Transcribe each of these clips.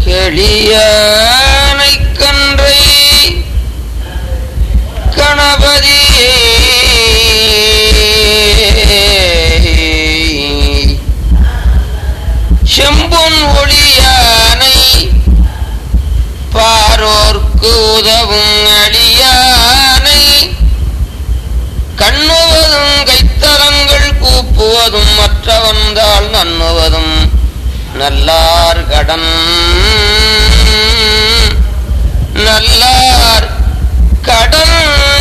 எளியானை கன்றை கணபதி செம்பொன் ஒளியானை பாரோர்க்கு உதவும் அடியானை கண்ணுவதும் கைத்தலங்கள் கூப்புவதும் மற்றவந்தால் நண்ணுவதும் நல்லார் கடன் நல்லார் கடன்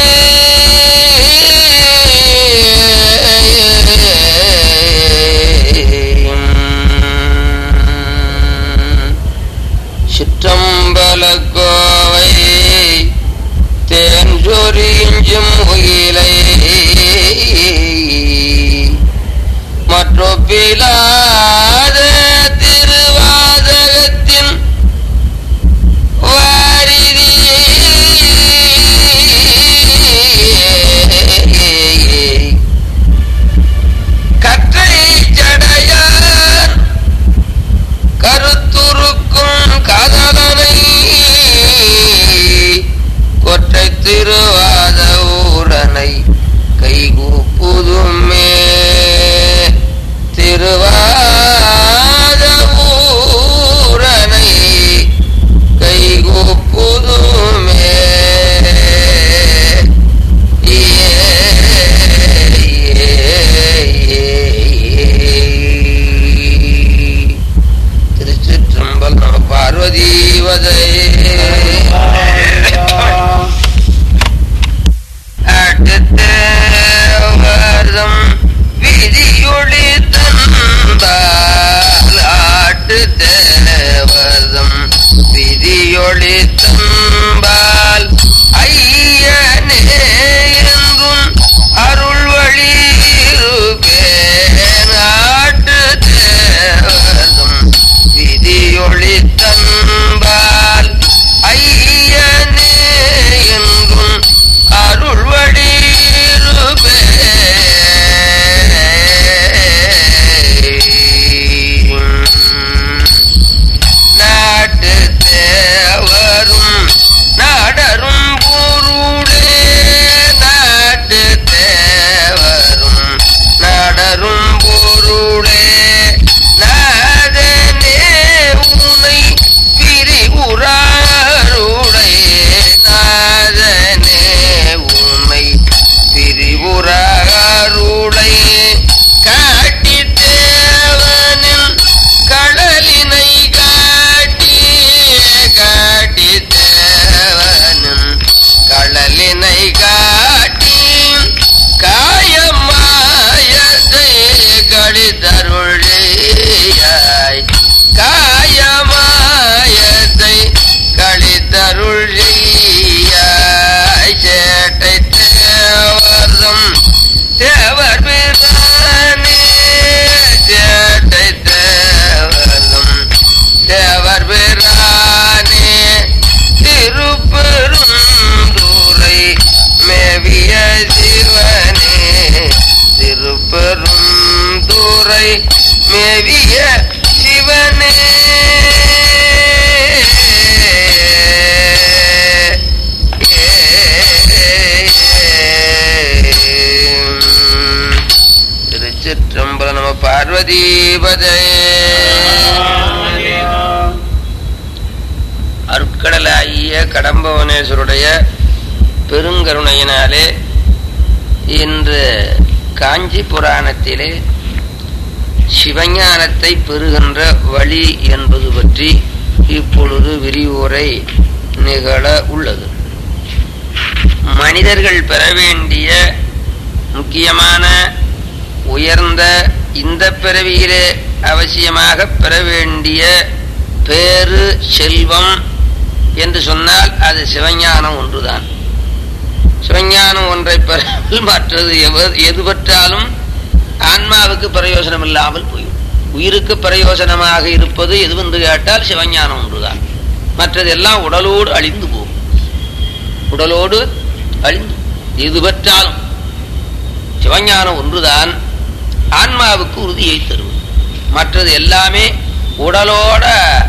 சிற்றம்பல கோவை தேஞ்சொரிஞ்சும் உயிலை மற்றொப்பிலாத திருவாதகத்தின் வாரிதி கற்றை ஜடையார் கருத்துருக்கும் காதலனை கொற்றை திருவாத ஊரனை கைகூப்புதுமே திருவாத ஊரனை கைகூப்புதுமே திருச்சிற்றம்பல் நம பார்வதீவதை அடுத்தவர்தம் விதியொளி தந்தால் ஆட்டுத்தேவர்தம் விதியொளி தந்தால் ஐயனே என்றும் அருள் வழி ஆட்டுத்தேவர்தம் விதியொளி தந்தால் ஐயனே என்றும் அருள் நாட்டு தேவரும் நாடரும் பொருளே நாட்டு தேவரும் நாடரும் பொருளே நாதனே உனை பிரிவுறாருளே நாதனே உனை பிரிவுறாருளை காட்டி தேவனின் கடலினை காட்டி காட்டி தேவனும் கடலினை காட்டி காயமாயத்தை கழித்தருளியாய் காயமாயத்தை கழித்தருளியாய் சேட்டை தேவரும் தேவர் பிரானே சேட்டை தேவரும் தேவர் பிரானே திருப்பெருந்துரை மேவிய சிவனே திருப்பெருந்துரை மேவிய சிவனே திருச்சிற்றம்பல நம பார்வதீபதே அருட்கடலாகிய கடம்பவனேஸ்வருடைய பெருங்கருணையினாலே இன்று காஞ்சி புராணத்திலே சிவஞானத்தை பெறுகின்ற வழி என்பது பற்றி இப்பொழுது விரிவுரை நிகழ உள்ளது மனிதர்கள் பெற வேண்டிய முக்கியமான உயர்ந்த இந்த பிறவியிலே அவசியமாக பெற வேண்டிய பேரு செல்வம் என்று சொன்னால் அது சிவஞானம் ஒன்றுதான் சிவஞானம் ஒன்றை பெறாமல் மற்றது எவ- எது பெற்றாலும் ஆன்மாவுக்கு பிரயோஜனம் இல்லாமல் போயும் உயிருக்கு பிரயோஜனமாக இருப்பது எதுவென்று கேட்டால் சிவஞானம் ஒன்றுதான் மற்றது எல்லாம் உடலோடு அழிந்து போகும் உடலோடு அழிந்து எது பெற்றாலும் சிவஞானம் ஒன்றுதான் ஆன்மாவுக்கு உறுதியை தருவது மற்றது எல்லாமே உடலோட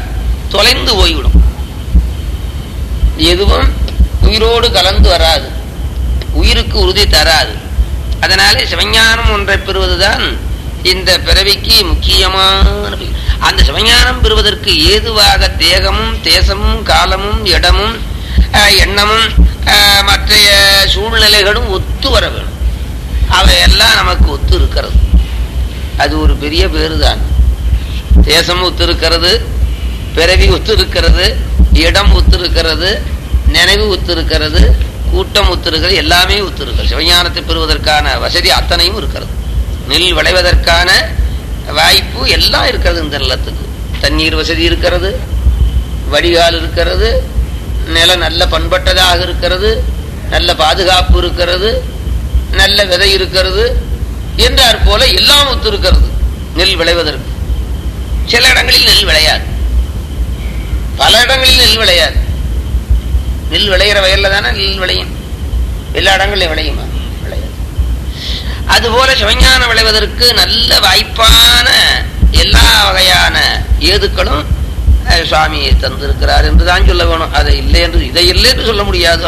தொலைந்து போய்விடும் எதுவும் உயிரோடு கலந்து வராது உயிருக்கு உறுதி தராது அதனாலே சிவஞானம் ஒன்றை பெறுவதுதான் இந்த பிறவிக்கு முக்கியமான பி- அந்த சிவஞானம் பெறுவதற்கு ஏதுவாக தேகமும் தேசமும் காலமும் இடமும் அஹ், எண்ணமும் அஹ், மற்றைய சூழ்நிலைகளும் ஒத்து வர வேணும் அவையெல்லாம் நமக்கு ஒத்து இருக்கிறது அது ஒரு பெரிய பேரு தான் தேசம் ஒத்து இருக்கிறது பிறவி ஒத்து இருக்கிறது இடம் ஒத்து இருக்கிறது நினைவு ஒத்து இருக்கிறது கூட்டம் ஒத்து இருக்கிறது எல்லாமே ஒத்து இருக்கிறது சிவஞானத்தை பெறுவதற்கான வசதி அத்தனையும் இருக்கிறது நெல் விளைவதற்கான வாய்ப்பு எல்லாம் இருக்கிறது இந்த நிலத்துக்கு தண்ணீர் வசதி இருக்கிறது வடிகால் இருக்கிறது நிலம் நல்ல பண்பட்டதாக இருக்கிறது நல்ல பாதுகாப்பு இருக்கிறது நல்ல விதை இருக்கிறது என்றார் போல எல்லாம் ஒத்து இருக்கிறது நெல் விளைவதற்கு சில இடங்களில் நெல் விளையாது பல இடங்களில் நெல் விளையாது நெல் விளையிற வயல்ல தானே நெல் விளையும் எல்லா இடங்களிலும் விளையுமா விளையாது அதுபோல சிவஞானம் விளைவதற்கு நல்ல வாய்ப்பான எல்லா வகையான ஏதுக்களும் அஹ், சுவாமி தந்திருக்கிறார் என்று தான் சொல்ல வேணும் அதை இல்லை என்று இதை இல்லை என்று சொல்ல முடியாது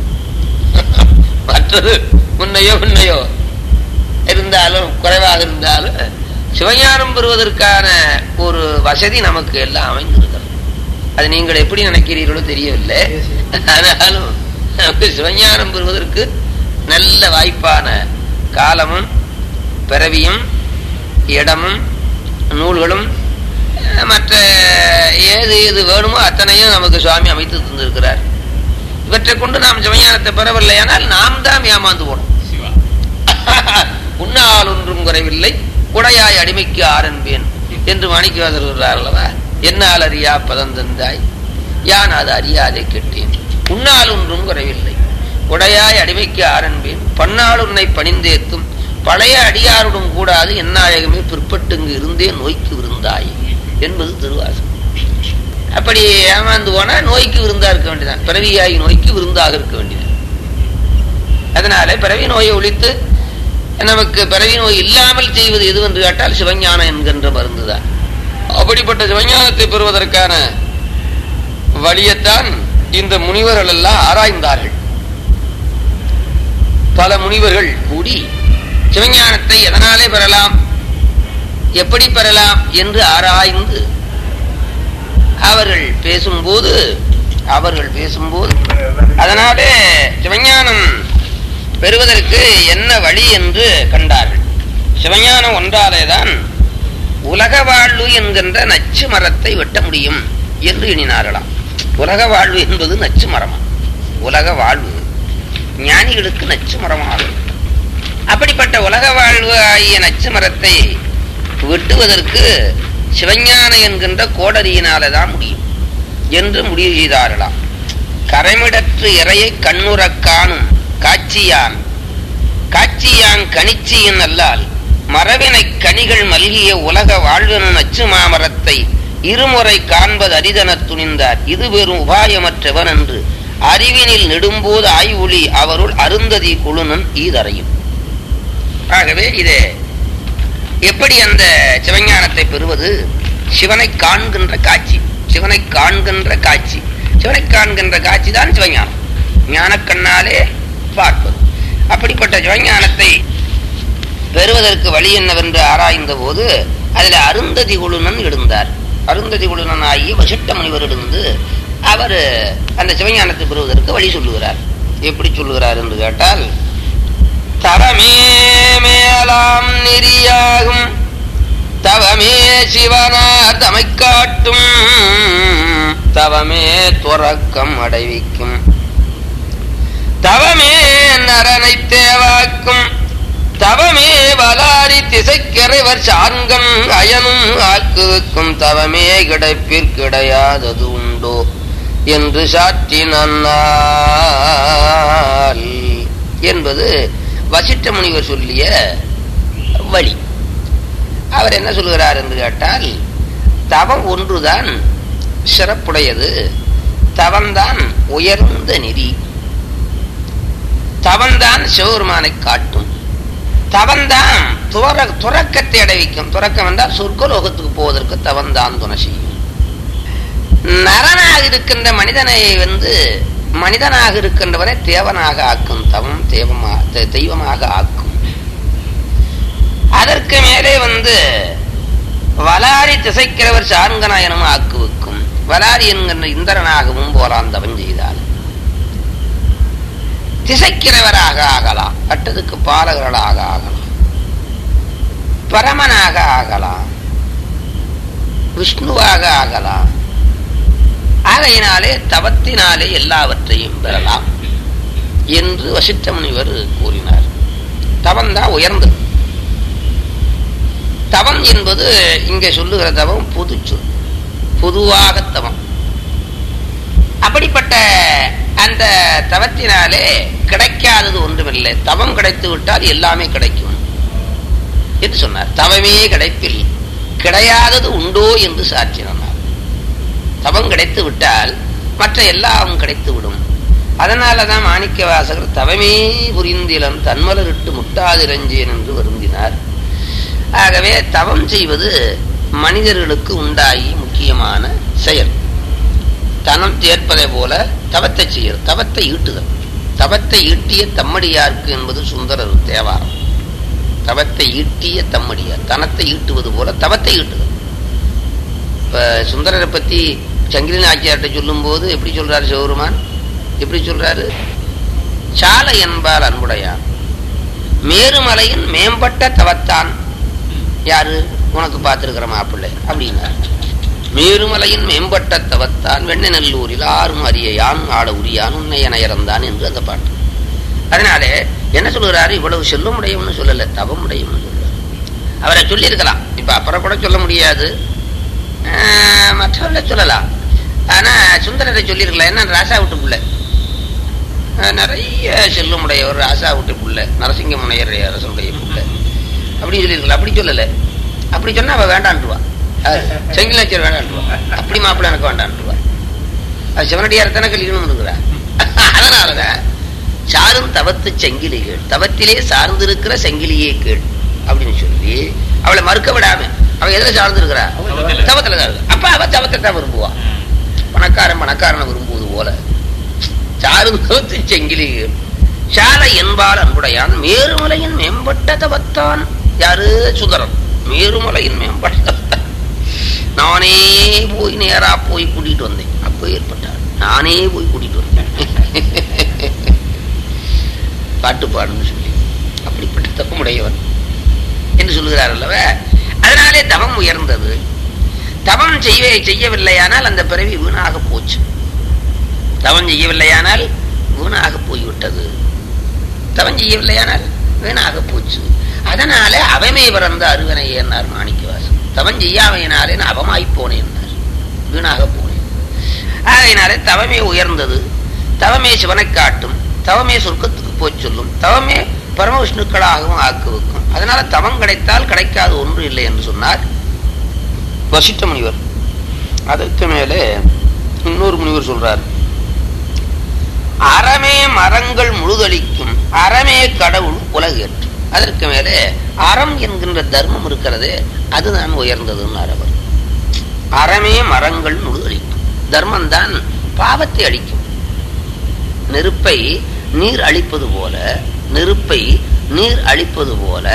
மற்றது முன்னையோ முன்னையோ இருந்தாலும் குறைவாக இருந்தாலும் சிவஞானம் பெறுவதற்கான ஒரு வசதி நமக்கு எல்லாம் அமைந்திருக்கிறது அது நீங்கள் எப்படி நினைக்கிறீர்களோ தெரியவில்லை ஆனாலும் நமக்கு சிவஞானம் பெறுவதற்கு நல்ல வாய்ப்பான காலமும் பிறவியும் இடமும் நூல்களும் அஹ், மற்ற ஏது ஏது வேணுமோ அத்தனையும் நமக்கு சுவாமி அமைத்து தந்திருக்கிறார் இவற்றை கொண்டு நாம் சிவஞானத்தை பெறவில்லையானால் நாம் தான் ஏமாந்து போனோம் சிவா உன்னால் ஒன்றும் குறைவில்லை குடையாய் அடிமைக்கு ஆரன்பேன் என்று மாணிக்கவாசர் சொல்றார் அல்லவா என்னால் அறியா பதந்தந்தாய் யான் அது அறியாதே கெட்டேன் உன்னால் ஒன்றும் குறைவில்லை உடையாய் அடிமைக்கு ஆரன்பேன் பன்னாள் உன்னை பணிந்தேத்தும் பழைய அடியாருடன் கூடாது எந்நாயகமே பிற்பட்டுங்கு இருந்தே நோய்க்கு விருந்தாய் என்பது திருவாசகம் அப்படி ஏமாந்து போனா நோய்க்கு விருந்தா இருக்க வேண்டியதான் பிறவியாகி நோய்க்கு விருந்தாக இருக்க வேண்டியது அதனால பிறவி நோயை ஒழித்து நமக்கு பிறவி நோய் இல்லாமல் செய்வது எது என்று கேட்டால் சிவஞானம் என்கின்ற மருந்துதான் அப்படிப்பட்ட சிவஞானத்தை பெறுவதற்கான வழியைத்தான் இந்த முனிவர்கள் எல்லாம் ஆராய்ந்தார்கள் பல முனிவர்கள் கூடி சிவஞானத்தை எதனாலே பெறலாம் எப்படி பெறலாம் என்று ஆராய்ந்து அவர்கள் பேசும்போது அவர்கள் பேசும்போது அதனாலே சிவஞானம் பெறுவதற்கு என்ன வழி என்று கண்டார்கள் சிவஞானம் ஒன்றாலேதான் உலக வாழ்வு என்கின்ற நச்சு மரத்தை வெட்ட முடியும் என்று எண்ணினார்களாம் உலக வாழ்வு என்பது நச்சு மரமா உலக வாழ்வு ஞானிகளுக்கு நச்சு மரமாகும் அப்படிப்பட்ட உலக வாழ்வு ஆகிய நச்சு மரத்தை வெட்டுவதற்கு சிவஞானம் என்கின்ற கோடரியினாலே தான் முடியும் என்று முடிவு செய்தார்களாம் கரைமிடற்று இறையை கண்ணுறக் காணும் காட்சியான் காட்சியான் கணிச்சியின் அல்லால் மரபினை கனிகள் மல்கிய உலக வாழ்வெனும் நச்சு மாமரத்தை இருமுறை காண்பது அரிதனத் துணிந்தார் இது வெறும் உபாயமற்றவன் என்று அறிவினில் நெடும்போது ஆய்வுளி அவருள் அருந்ததி குழுனன் ஈதரையும் ஆகவே இது எப்படி அந்த சிவஞானத்தை பெறுவது சிவனை காண்கின்ற காட்சி சிவனை காண்கின்ற காட்சி சிவனை காண்கின்ற காட்சி தான் சிவஞானம் ஞானக்கண்ணாலே பார்ப்பது அப்படிப்பட்ட சிவஞானத்தை பெறுவதற்கு வழி என்னவென்று ஆராய்ந்த போது அதில் அருந்ததி குழுனன் எழுந்தார் அருந்ததி குழுனன் ஆகிய வசிட்ட முனிவர் எழுந்து அவர் அந்த சிவஞானத்தை பெறுவதற்கு வழி சொல்லுகிறார் எப்படி சொல்லுகிறார் என்று கேட்டால் தவமே மேலாம் நெறியாகும் தவமே சிவனார் தமை காட்டும் தவமே துறக்கம் அடைவிக்கும் தவமே நரனை தேவாக்கும் தவமே வலாரி திசைக்கிறைவர் சார்கன் அயனும் ஆக்குவிக்கும் தவமே கிடைப்பிற்கிடையாதது உண்டோ என்று சாற்றினான் என்பது வசிட்ட முனிவர் சொல்லிய வழி அவர் என்ன சொல்கிறார் என்று கேட்டால் தவம் ஒன்றுதான் சிறப்புடையது தவம்தான் உயர்ந்த நெறி தவம்தான் சிவபெருமானை காட்டும் தவம்தான் துற துறக்கத்தை அடைவிக்கும் துறக்கம் என்றால் சொர்க்கலோகத்துக்கு போவதற்கு தவம்தான் துணை செய்யும் நரனாக இருக்கின்ற மனிதனை வந்து மனிதனாக இருக்கின்றவரை தேவனாக ஆக்கும் தவம் தேவமா தெ- தெய்வமாக ஆக்கும் அதற்கு மேலே வந்து வலாரி திசைக்கிறவர் சாருங்கனாயனும் ஆக்குவிக்கும் வலாரி என்கின்ற இந்திரனாகவும் போலாம் தவம் செய்தால் திசைக்கிறவராக ஆகலாம் கட்டதுக்கு பாலகர்களாக ஆகலாம் பரமனாக ஆகலாம் விஷ்ணுவாக ஆகலாம் ஆகையினாலே தவத்தினாலே எல்லாவற்றையும் பெறலாம் என்று வசிஷ்ட முனிவர் கூறினார் தவம் தான் உயர்ந்தது தவம் என்பது இங்கே சொல்லுகிற தவம் பொது சொல் பொதுவாக தவம் அப்படிப்பட்ட அந்த தவத்தினாலே கிடைக்காதது ஒன்றுமில்லை தவம் கிடைத்து விட்டால் எல்லாமே கிடைக்கும் என்று சொன்னார் தவமே கிடைப்பில் கிடையாதது உண்டோ என்று சாற்றினார் தவம் கிடைத்து விட்டால் மற்ற எல்லாம் கிடைத்து விடும் அதனாலதான் மாணிக்க வாசகர் தவமே புரிந்திலம் தன்மலரிட்டு முட்டாதிரஞ்சேன் என்று வருந்தினார் ஆகவே தவம் செய்வது மனிதர்களுக்கு உண்டாகி முக்கியமான செயல் தனம் தேர்ப்பதை போல தவத்தை செய்யறது தவத்தை ஈட்டுதல் தவத்தை ஈட்டிய தம்மடியாருக்கு என்பது சுந்தரர் தேவாரம் தவத்தை ஈட்டிய தம்மடியார் தனத்தை ஈட்டுவது போல தவத்தை ஈட்டுதல் இப்ப சுந்தரரை பத்தி சங்கிலி நாச்சியார்ட்ட சொல்லும் போது எப்படி சொல்றாரு சிவருமான் எப்படி சொல்றாரு சாலை என்பால் அன்புடையான் மேருமலையின் மேம்பட்ட தவத்தான் யாரு உனக்கு பார்த்திருக்கிற மாப்பிள்ளை அப்படின்னா மேருமலையின் மேம்பட்ட தவத்தான் வெண்ணை நல்லூரில் ஆறும் அறிய யான் ஆட உரியான் உன்னை என இறந்தான் என்று அந்த பாட்டு அதனாலே என்ன சொல்லுகிறாரு இவ்வளவு செல்லுமுடையவன்னு சொல்லல தவமுடையவன்னு சொல்றாரு அவரை சொல்லியிருக்கலாம் இப்ப அப்புறம் கூட சொல்ல முடியாது ஆஹ், மற்றவர்களை சொல்லலாம் ஆனா சுந்தரரை சொல்லியிருக்கலாம் என்ன ராசா விட்டு பிள்ளை ஆஹ், நிறைய செல்லுமுடையவர் ராசா விட்டு பிள்ளை நரசிங்க முனையர் அரசனுடைய பிள்ளை அப்படி சொல்லியிருக்கலாம் அப்படி சொல்லல அப்படி சொன்னா அவ வேண்டான்ட்டுவா செங்கிலாச்சர் வேண்டான்ட்டுவா அப்படி மாப்பிள்ளை எனக்கு வேண்டான்ட்டுவா அது சிவனடியார் தானே கல்யாணம் இருக்கிறா அதனாலதான் சாரும் தவத்து செங்கிலிகள் தவத்திலே சார்ந்திருக்கிற செங்கிலியே கேள் அப்படின்னு சொல்லி அவளை மறுக்க விடாம அவ எதுல சார்ந்திருக்கிறா தவத்துல தான் இருக்கா. அப்ப அவ தவத்தை தான் விரும்புவா பணக்காரன் பணக்காரனை விரும்புவது போல சாரும் தவத்து செங்கிலிகள் சாலை என்பால் அன்புடையான் மேருமலையின் மேம்பட்ட தவத்தான் யாரு சுந்தரம் மேருமலையின் மேம்பட்ட தவத்தான் நானே போய் நேரா போய் கூட்டிட்டு வந்தேன் அப்போ ஏற்பட்டார் நானே போய் கூட்டிட்டு வந்தேன் பாட்டு பாடுன்னு சொல்லி அப்படிப்பட்ட தவமுடையவன் என்று சொல்லுகிறார் அல்லவா அதனாலே தவம் உயர்ந்தது தவம் செய்வே செய்யவில்லையானால் அந்த பிறவி வீணாக போச்சு தவம் செய்யவில்லையானால் வீணாக போய்விட்டது தவம் செய்யவில்லையானால் வீணாக போச்சு அதனால அவமே பிறந்த அருவனை ஏன்னார் மாணிக்கவாசன் தவம் செய்யாமையினாலே நான் அவமாய் போனேன் வீணாக போனேன் ஆகையினாலே தவமே உயர்ந்தது தவமே சிவனை காட்டும் தவமே சொர்க்கத்துக்கு போய் சொல்லும் தவமே பரமவிஷ்ணுக்களாகவும் ஆக்கு வைக்கும் அதனால தவம் கிடைத்தால் கிடைக்காத ஒன்று இல்லை என்று சொன்னார் வசிட்ட முனிவர் அதற்கு மேலே இன்னொரு முனிவர் சொல்றார் அறமே மரங்கள் முழுதளிக்கும் அறமே கடவுள் உலகேற்று அதற்கு மேலே அறம் என்கின்ற தர்மம் இருக்கிறதே அதுதான் உயர்ந்ததுன்னு அவர் அறமே மரங்கள் முழுதளிக்கும் தர்மம் தான் பாவத்தை அளிக்கும் நெருப்பை நீர் அழிப்பது போல நெருப்பை நீர் அழிப்பது போல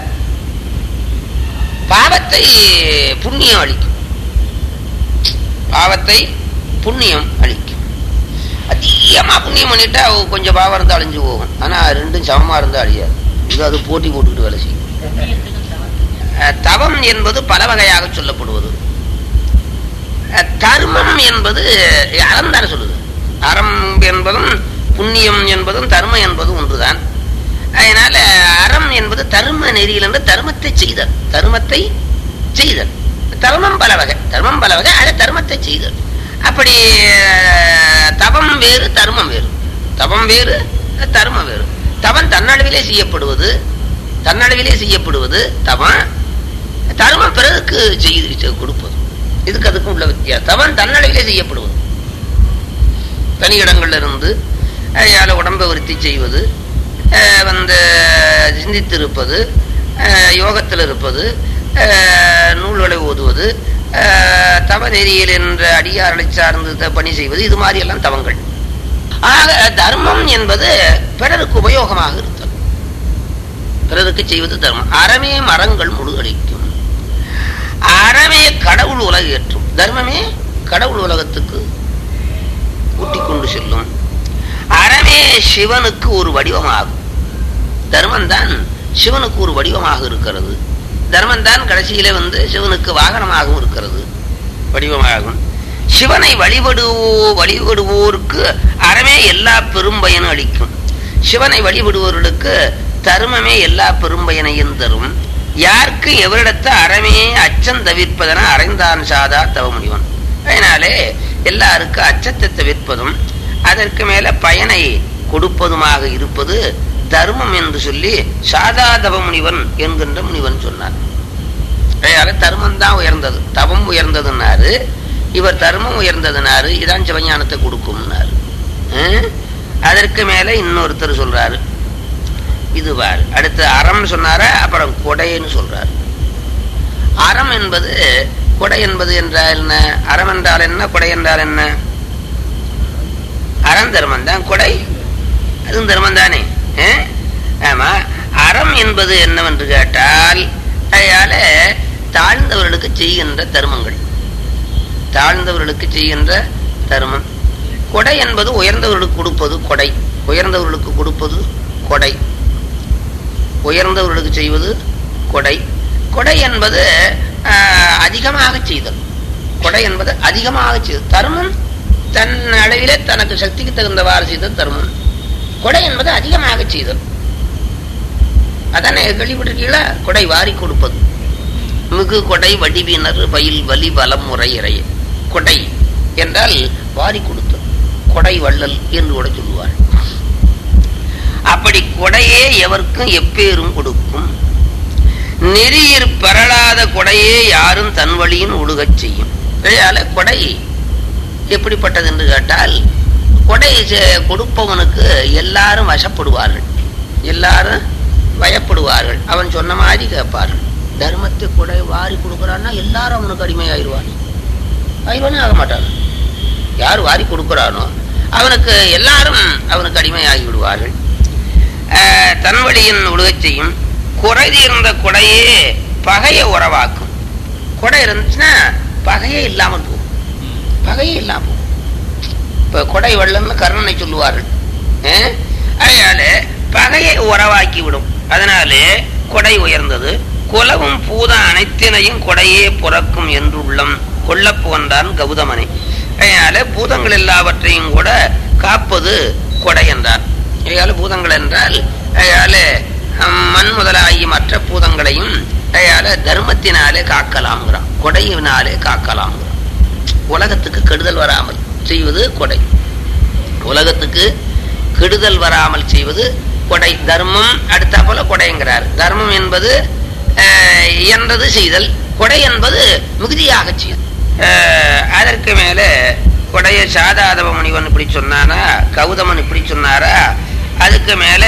பாவத்தை புண்ணியம் அளிக்கும் பாவத்தை புண்ணியம் அளிக்கும் அதிகமா புண்ணியம் பண்ணிட்டா அவ கொஞ்சம் பாவம் இருந்தா அழிஞ்சு போகும் ஆனா ரெண்டும் சமமா இருந்தா அழியாது இது அது போட்டி போட்டுக்கிட்டு வேலை செய்யும் அஹ், தவம் என்பது பல வகையாக சொல்லப்படுவது அஹ், தர்மம் என்பது அறம் தானே சொல்லுது அறம் என்பதும் புண்ணியம் என்பதும் தர்மம் என்பதும் ஒன்றுதான் அதனால அறம் என்பது தர்ம நெறியில் என்று தர்மத்தை செய்தல் தர்மத்தை செய்தல் தர்மம் பல வகை தர்மம் பல வகை அது தர்மத்தை செய்தல் அப்படி அஹ், தவம் வேறு தர்மம் வேறு தவம் வேறு தர்மம் வேறு தவம் தன்னளவிலே செய்யப்படுவது தன்னளவிலே செய்யப்படுவது தவம் தர்மம் பிறருக்கு செய்து கொடுப்பது இதுக்கு அதுக்கும் உள்ள வித்தியாசம் தவம் தன்னளவிலே செய்யப்படுவது தனி இடங்கள்ல இருந்து அயால உடம்பை விருத்தி செய்வது அஹ் வந்து சிந்தித்திருப்பது அஹ் யோகத்தில் இருப்பது அஹ் நூல்களை ஓதுவது அஹ், தவ நெறியில் என்ற அடியார்களை சார்ந்து த- பணி செய்வது இது மாதிரி எல்லாம் தவங்கள் ஆக தர்மம் என்பது பிறருக்கு உபயோகமாக இருத்தல் பிறருக்கு செய்வது தர்மம் அறமே மரங்கள் முழுகடிக்கும் அறமே கடவுள் உலகேற்றும் தர்மமே கடவுள் உலகத்துக்கு கூட்டிக் கொண்டு செல்லும் அறமே சிவனுக்கு ஒரு வடிவமாகும் தர்மம் தான் சிவனுக்கு ஒரு வடிவமாக இருக்கிறது தர்மம் தான் கடைசியிலே வந்து சிவனுக்கு வாகனமாகவும் இருக்கிறது வடிவமாகும் சிவனை வழிபடுவோ வழிபடுவோருக்கு அறமே எல்லா பெரும்பயனும் அளிக்கும் சிவனை வழிபடுவோர்களுக்கு தருமமே எல்லா பெரும்பயனையும் தரும் யாருக்கு எவரிடத்து அறமே அச்சம் தவிர்ப்பதென அறைந்தான் சாதா தவ முடிவன் அதனாலே எல்லாருக்கும் அச்சத்தை தவிர்ப்பதும் அதற்கு மேல பயனை கொடுப்பதுமாக இருப்பது தர்மம் என்று சொல்லி சாதா தவ முனிவன் என்கின்ற முனிவன் சொன்னார் அதனால தர்மம் தான் உயர்ந்தது தவம் உயர்ந்ததுன்னாரு இவர் தர்மம் உயர்ந்ததுனாரு இதான் சிவஞானத்தை கொடுக்கும்னாரு ஹம்? அதற்கு மேல இன்னொருத்தர் சொல்றாரு இது பாரு அடுத்து அறம் சொன்னார அப்புறம் கொடைன்னு சொல்றாரு அறம் என்பது கொடை என்பது என்றால் என்ன அறம் என்றால் என்ன கொடை என்றால் என்ன அறம் தர்மம் தான் கொடை அதுவும் தர்மம் தானே அஹ்? ஆமா அறம் என்பது என்னவென்று கேட்டால் அதனால தாழ்ந்தவர்களுக்கு செய்கின்ற தர்மங்கள் தாழ்ந்தவர்களுக்கு செய்கின்ற தர்மம் கொடை என்பது உயர்ந்தவர்களுக்கு கொடுப்பது கொடை உயர்ந்தவர்களுக்கு கொடுப்பது கொடை உயர்ந்தவர்களுக்கு செய்வது கொடை கொடை என்பது ஆஹ், அதிகமாக செய்தல் கொடை என்பது அதிகமாக செய்தல் தர்மம் தன் அளவிலே தனக்கு சக்திக்கு தகுந்தவாறு செய்தல் தர்மம் கொடை என்பது அதிகமாக செய்தல் அதானே கேள்விப்பட்டிருக்கீங்களா கொடை வாரி கொடுப்பது மிகு கொடை வடிவினர் பயில் வலி வலம் முறை இறைய கொடை என்றால் வாரி கொடுத்தல் கொடை வள்ளல் என்று கூட சொல்லுவார் அப்படி கொடையே எவர்க்கும் எப்பேரும் கொடுக்கும் நெறியிற் பெறலாத கொடையே யாரும் தன் வழியின் ஒழுகச் செய்யும் அதனால கொடை எப்படிப்பட்டது என்று கேட்டால் கொடை செ- கொடுப்பவனுக்கு எல்லாரும் வசப்படுவார்கள் எல்லாரும் பயப்படுவார்கள் அவன் சொன்ன மாதிரி கேட்பார்கள் தர்மத்தை கொடை வாரி கொடுக்குறான்னா எல்லாரும் அவனுக்கு அடிமையாயிருவான் ஆயிடுவானே ஆக மாட்டான் யார் வாரி கொடுக்குறானோ அவனுக்கு எல்லாரும் அவனுக்கு அடிமையாகி விடுவார்கள் ஆஹ், தன் வழியின் ஒழுகச் செய்யும் குறை தீர்ந்த கொடையே பகையை உறவாக்கும் கொடை இருந்துச்சுன்னா பகையே இல்லாமல் போகும் பகையே இல்லாமல் போகும் இப்ப கொடை வெள்ளம்னு கர்ணனை சொல்லுவார்கள் ஆஹ்? அதனால பகையை உறவாக்கி விடும் அதனாலே கொடை உயர்ந்தது குலவும் பூதம் அனைத்தினையும் கொடையே புறக்கும் என்றுள்ளம் கொல்லப் புகழ்ந்தான் கௌதமனை அதனால பூதங்கள் எல்லாவற்றையும் கூட காப்பது கொடை என்றார் அதனால பூதங்கள் என்றால் அதனால ஹம், மண் முதலாகி மற்ற பூதங்களையும் அதனால தர்மத்தினாலே காக்கலாம்ங்கிறான் கொடையினாலே காக்கலாம்ங்கிறான் உலகத்துக்கு கெடுதல் வராமல் செய்வது கொடை உலகத்துக்கு கெடுதல் வராமல் செய்வது கொடை தர்மம் அடுத்தா போல கொடைங்கிறார் தர்மம் என்பது அஹ், இயன்றது செய்தல் கொடை என்பது மிகுதியாக செய்தல் அஹ், அதற்கு மேல கொடைய சாதாதவ முனிவன் இப்படி சொன்னானா கௌதமன் இப்படி சொன்னாரா அதுக்கு மேல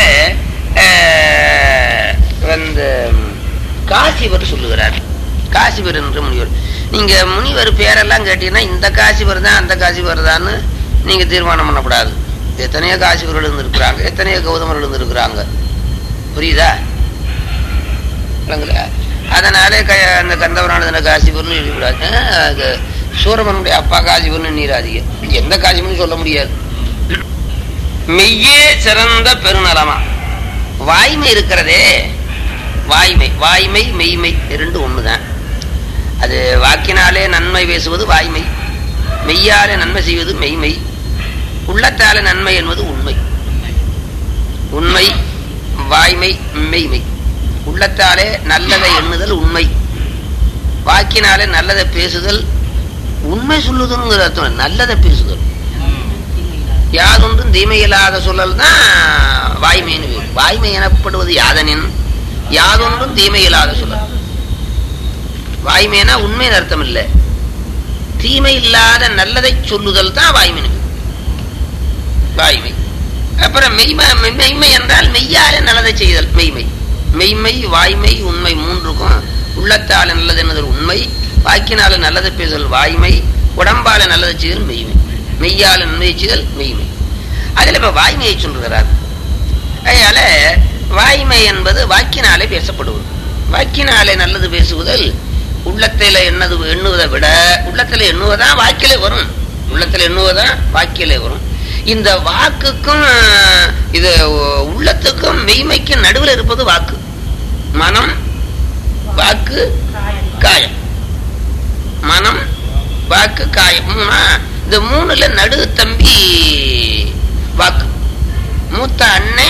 அஹ், வந்து காசிவர் சொல்லுகிறார் காசிவர் என்று முனிவர் நீங்க முனிவர் பேரெல்லாம் கேட்டீங்கன்னா இந்த காசிவர் தான் அந்த காசிவர் தான்னு நீங்க தீர்மானம் பண்ணக்கூடாது எத்தனையோ காசிவர்கள் இருந்திருக்கிறாங்க எத்தனையோ கௌதமர்கள் இருந்திருக்கிறாங்க புரியுதா விளங்குதா? அதனாலே க அந்த கந்தவரானது காசிபுரம்னு எழுதிவிடாது அது சூரமனுடைய அப்பா காசிபுரம்னு நீராதிக எந்த காசிபுரம்னு சொல்ல முடியாது மெய்யே சிறந்த பெருநலமா வாய்மை இருக்கிறதே வாய்மை வாய்மை மெய்மை இரண்டு ஒண்ணுதான் அது வாக்கினாலே நன்மை பேசுவது வாய்மை மெய்யாலே நன்மை செய்வது மெய்மை உள்ளத்தாலே நன்மை என்பது உண்மை உண்மை வாய்மை மெய்மை உள்ளத்தாலே நல்லதை எண்ணுதல் உண்மை வாக்கினாலே நல்லதை பேசுதல் உண்மை சொல்லுதல்ங்கிற அர்த்தம் நல்லதை பேசுதல் யாதொன்றும் தீமையில்லாத சொல்லல் தான் வாய்மைன்னு பேர். வாய்மை எனப்படுவது யாதனின் யாதொன்றும் தீமையில்லாத சொல்லல் வாய்மைனா உண்மைன்னு அர்த்தம் இல்லை தீமை இல்லாத நல்லதை சொல்லுதல் தான் வாய்மைன்னு பேர். வாய்மை அப்புறம் மெய்மை மெய்மை என்றால் மெய்யாலே நல்லதை செய்தல் மெய்மை மெய்மை வாய்மை உண்மை மூன்றுக்கும் உள்ளத்தால் நல்லது என்னது உண்மை வாக்கினால நல்லதை பேசுதல் வாய்மை உடம்பால நல்லதை செய்தல் மெய்மை மெய்யால நன்மை செய்தல் மெய்மை அதுல இப்ப வாய்மையை சொல்லுகிறார் அதனால வாய்மை என்பது வாக்கினாலே பேசப்படுவது வாக்கினாலே நல்லது பேசுவதில் உள்ளத்தில எண்ணது எண்ணுவதை விட உள்ளத்துல எண்ணுவதான் வாக்கிலே வரும் உள்ளத்துல எண்ணுவதான் வாக்கிலே வரும் இந்த வாக்குக்கும் இது உள்ளத்துக்கும் மெய்மைக்கும் நடுவில் இருப்பது வாக்கு மனம் வாக்கு காயம் மனம் வாக்கு காயம் மூணா இந்த மூணுல நடு தம்பி வாக்கு மூத்த அன்னை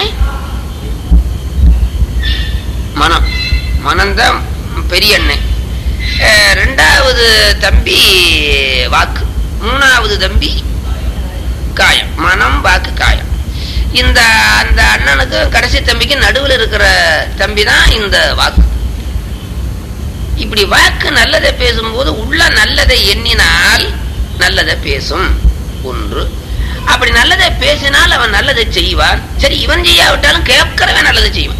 மனம் மனம்தான் பெரிய அன்னை அஹ் ரெண்டாவது தம்பி வாக்கு மூணாவது தம்பி காயம் மனம் வாக்கு காயம் இந்த அந்த அண்ணனுக்கு கடைசி தம்பிக்கு நடுவில் இருக்கிற தம்பி தான் இந்த வாக்கு இப்படி வாக்கு நல்லதை பேசும்போது உள்ள நல்லதை எண்ணினால் நல்லதை பேசும் ஒன்று அப்படி நல்லதை பேசினால் அவன் நல்லதை செய்வான் சரி இவன் செய்யாவிட்டாலும் கேட்கிறவன் நல்லதை செய்வான்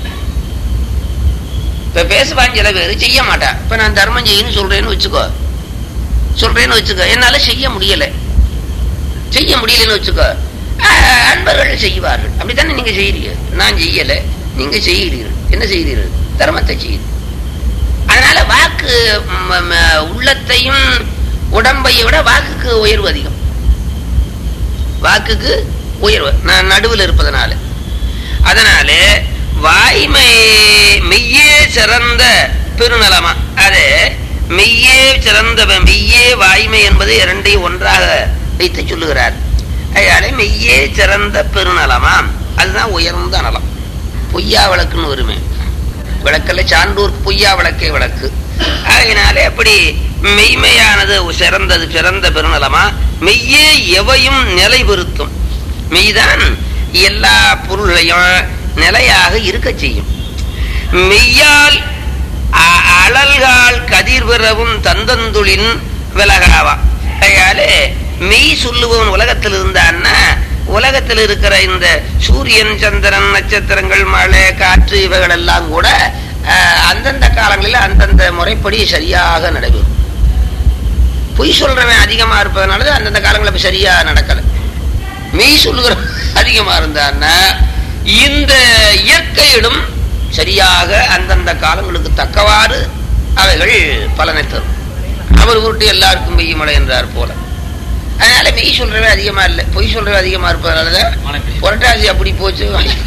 இப்ப பேசுவான் சில பேர் செய்ய மாட்டான் இப்ப நான் தர்மம் செய்யணும்னு சொல்றேன்னு வச்சுக்கோ சொல்றேன்னு வச்சுக்கோ என்னால செய்ய முடியல செய்ய முடியலன்னு வச்சுக்கோ ஆஹ், அன்பர்கள் செய்வார்கள் அப்படித்தானே நீங்க செய்யறீங்க நான் செய்யல நீங்க செய்கிறீர்கள் என்ன செய்கிறீர்கள் தர்மத்தை செய்யுது அதனால வாக்கு ம, ம, உள்ளத்தையும் உடம்பையை விட வாக்குக்கு உயர்வு அதிகம் வாக்குக்கு உயர்வு நான் நடுவில் இருப்பதனால அதனால வாய்மை மெய்யே சிறந்த பெருநலமா அது மெய்யே சிறந்த மெய்யே வாய்மை என்பது இரண்டையும் ஒன்றாக வைத்து சொல்லுகிறார் அதனால மெய்யே சிறந்த பெருநலமாம் அதுதான் உயர்ந்த நலம் பொய்யா விளக்குன்னு வருமே விளக்கல்ல சான்றூர் பொய்யா விளக்கே விளக்கு ஆகையினாலே அப்படி மெய்மையானது சிறந்தது சிறந்த பெருநலமா மெய்யே எவையும் நிலை பெறுத்தும் மெய்தான் எல்லா பொருள்களையும் நிலையாக இருக்க செய்யும் மெய்யால் அ- அழல்கால் கதிர் பெறவும் தந்தந்துளின் விலகாவா அதனாலே மெய் சொல்லுபவன் உலகத்தில் இருந்தான்னா உலகத்தில் இருக்கிற இந்த சூரியன் சந்திரன் நட்சத்திரங்கள் மழை காற்று இவைகள் எல்லாம் கூட அஹ், அந்தந்த காலங்களில் அந்தந்த முறைப்படி சரியாக நடைபெறும் பொய் சொல்றவன் அதிகமா இருப்பதனால தான் அந்தந்த காலங்களில் இப்ப சரியா நடக்கல மெய் சொல்லுகிற அதிகமா இருந்தான்னா இந்த இயற்கையிலும் சரியாக அந்தந்த காலங்களுக்கு தக்கவாறு அவைகள் பலனை தரும் அவர் உருட்டு எல்லாருக்கும் பெய்யும் மழை என்றார் போல அதனால மெய் சொல்றவே அதிகமா இல்லை பொய் சொல்றவே அதிகமா இருப்பதனாலதான் மழை பெய்யும். புரட்டாசி அப்படி போச்சு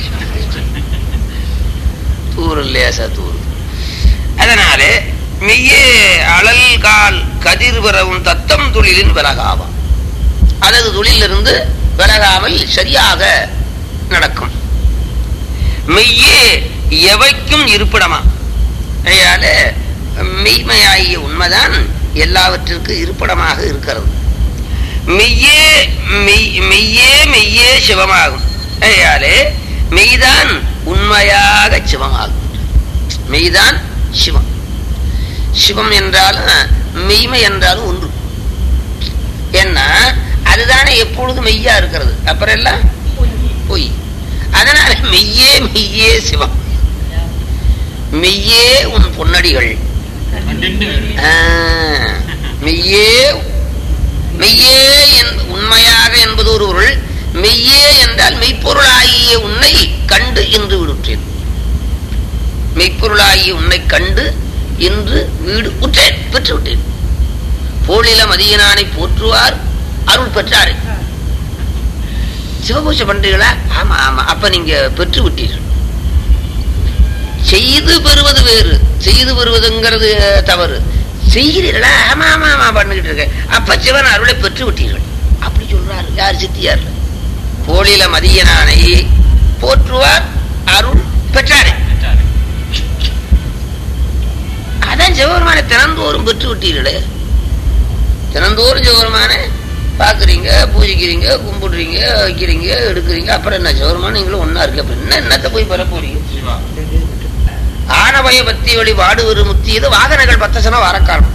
தூர் லேசா தூர் அதனால மெய்யே அழல் கால் கதிர் பெறவும் தத்தம் தொழிலின் விலகாவாம் அதது தொழிலிருந்து விலகாமல் சரியாக நடக்கும் மெய்யே எவைக்கும் இருப்பிடமா அதனால மெய்மையாகிய உண்மைதான் எல்லாவற்றிற்கு இருப்பிடமாக இருக்கிறது மெய்யே மெய் மெய்யே மெய்யே சிவமாகும் அதனாலே மெய்தான் உண்மையாக சிவமாகும் மெய்தான் சிவம் சிவம் என்றாலும் மெய்மை என்றாலும் ஒன்று ஏன்னா அதுதானே எப்பொழுதும் மெய்யா இருக்கிறது அப்புறம் எல்லாம் பொய் அதனால மெய்யே மெய்யே சிவம் மெய்யே உன் பொன்னடிகள் கண்டிண்டு ஆ, மெய்யே மெய்யே என்- உண்மையாக என்பது ஒரு பொருள் மெய்யே என்றால் மெய்ப்பொருளாகிய உன்னை கண்டு என்று விடுற்றேன் மெய்ப்பொருளாகிய உன்னை கண்டு இன்று வீடு உற்றேன் பெற்று விட்டேன் போலில மதியனானை போற்றுவார் அருள் பெற்றாரு சிவபூஜை பண்றீங்களா ஆமா ஆமா அப்ப நீங்க பெற்று விட்டீர்கள் செய்து பெறுவது வேறு செய்து பெறுவதுங்கிறது தவறு செய்கிறீர்களா ஆமா ஆமா ஆமா பண்ணிக்கிட்டு இருக்கேன் அப்ப சிவன் அருளை பெற்று விட்டீர்கள் அப்படி சொல்றாரு யார் சித்தியார் போலில மதியனானை போற்றுவார் அருள் பெற்றாரே பெற்றாரு. அதான் சிவபெருமானை தினந்தோறும் பெற்று விட்டீர்களே தினந்தோறும் சிவபெருமானை பாக்குறீங்க பூஜிக்கிறீங்க கும்பிடுறீங்க வைக்கிறீங்க எடுக்கிறீங்க அப்புறம் என்ன சிவபெருமான் நீங்களும் ஒன்னா இருக்கு அப்புறம் என்ன என்னத்தை போய் பெற போறீங்க சிவா ஆனபய பக்தி வழி வாடுவரு முத்தி இது வாகனங்கள் பத்தசனம் வாரக்காலம்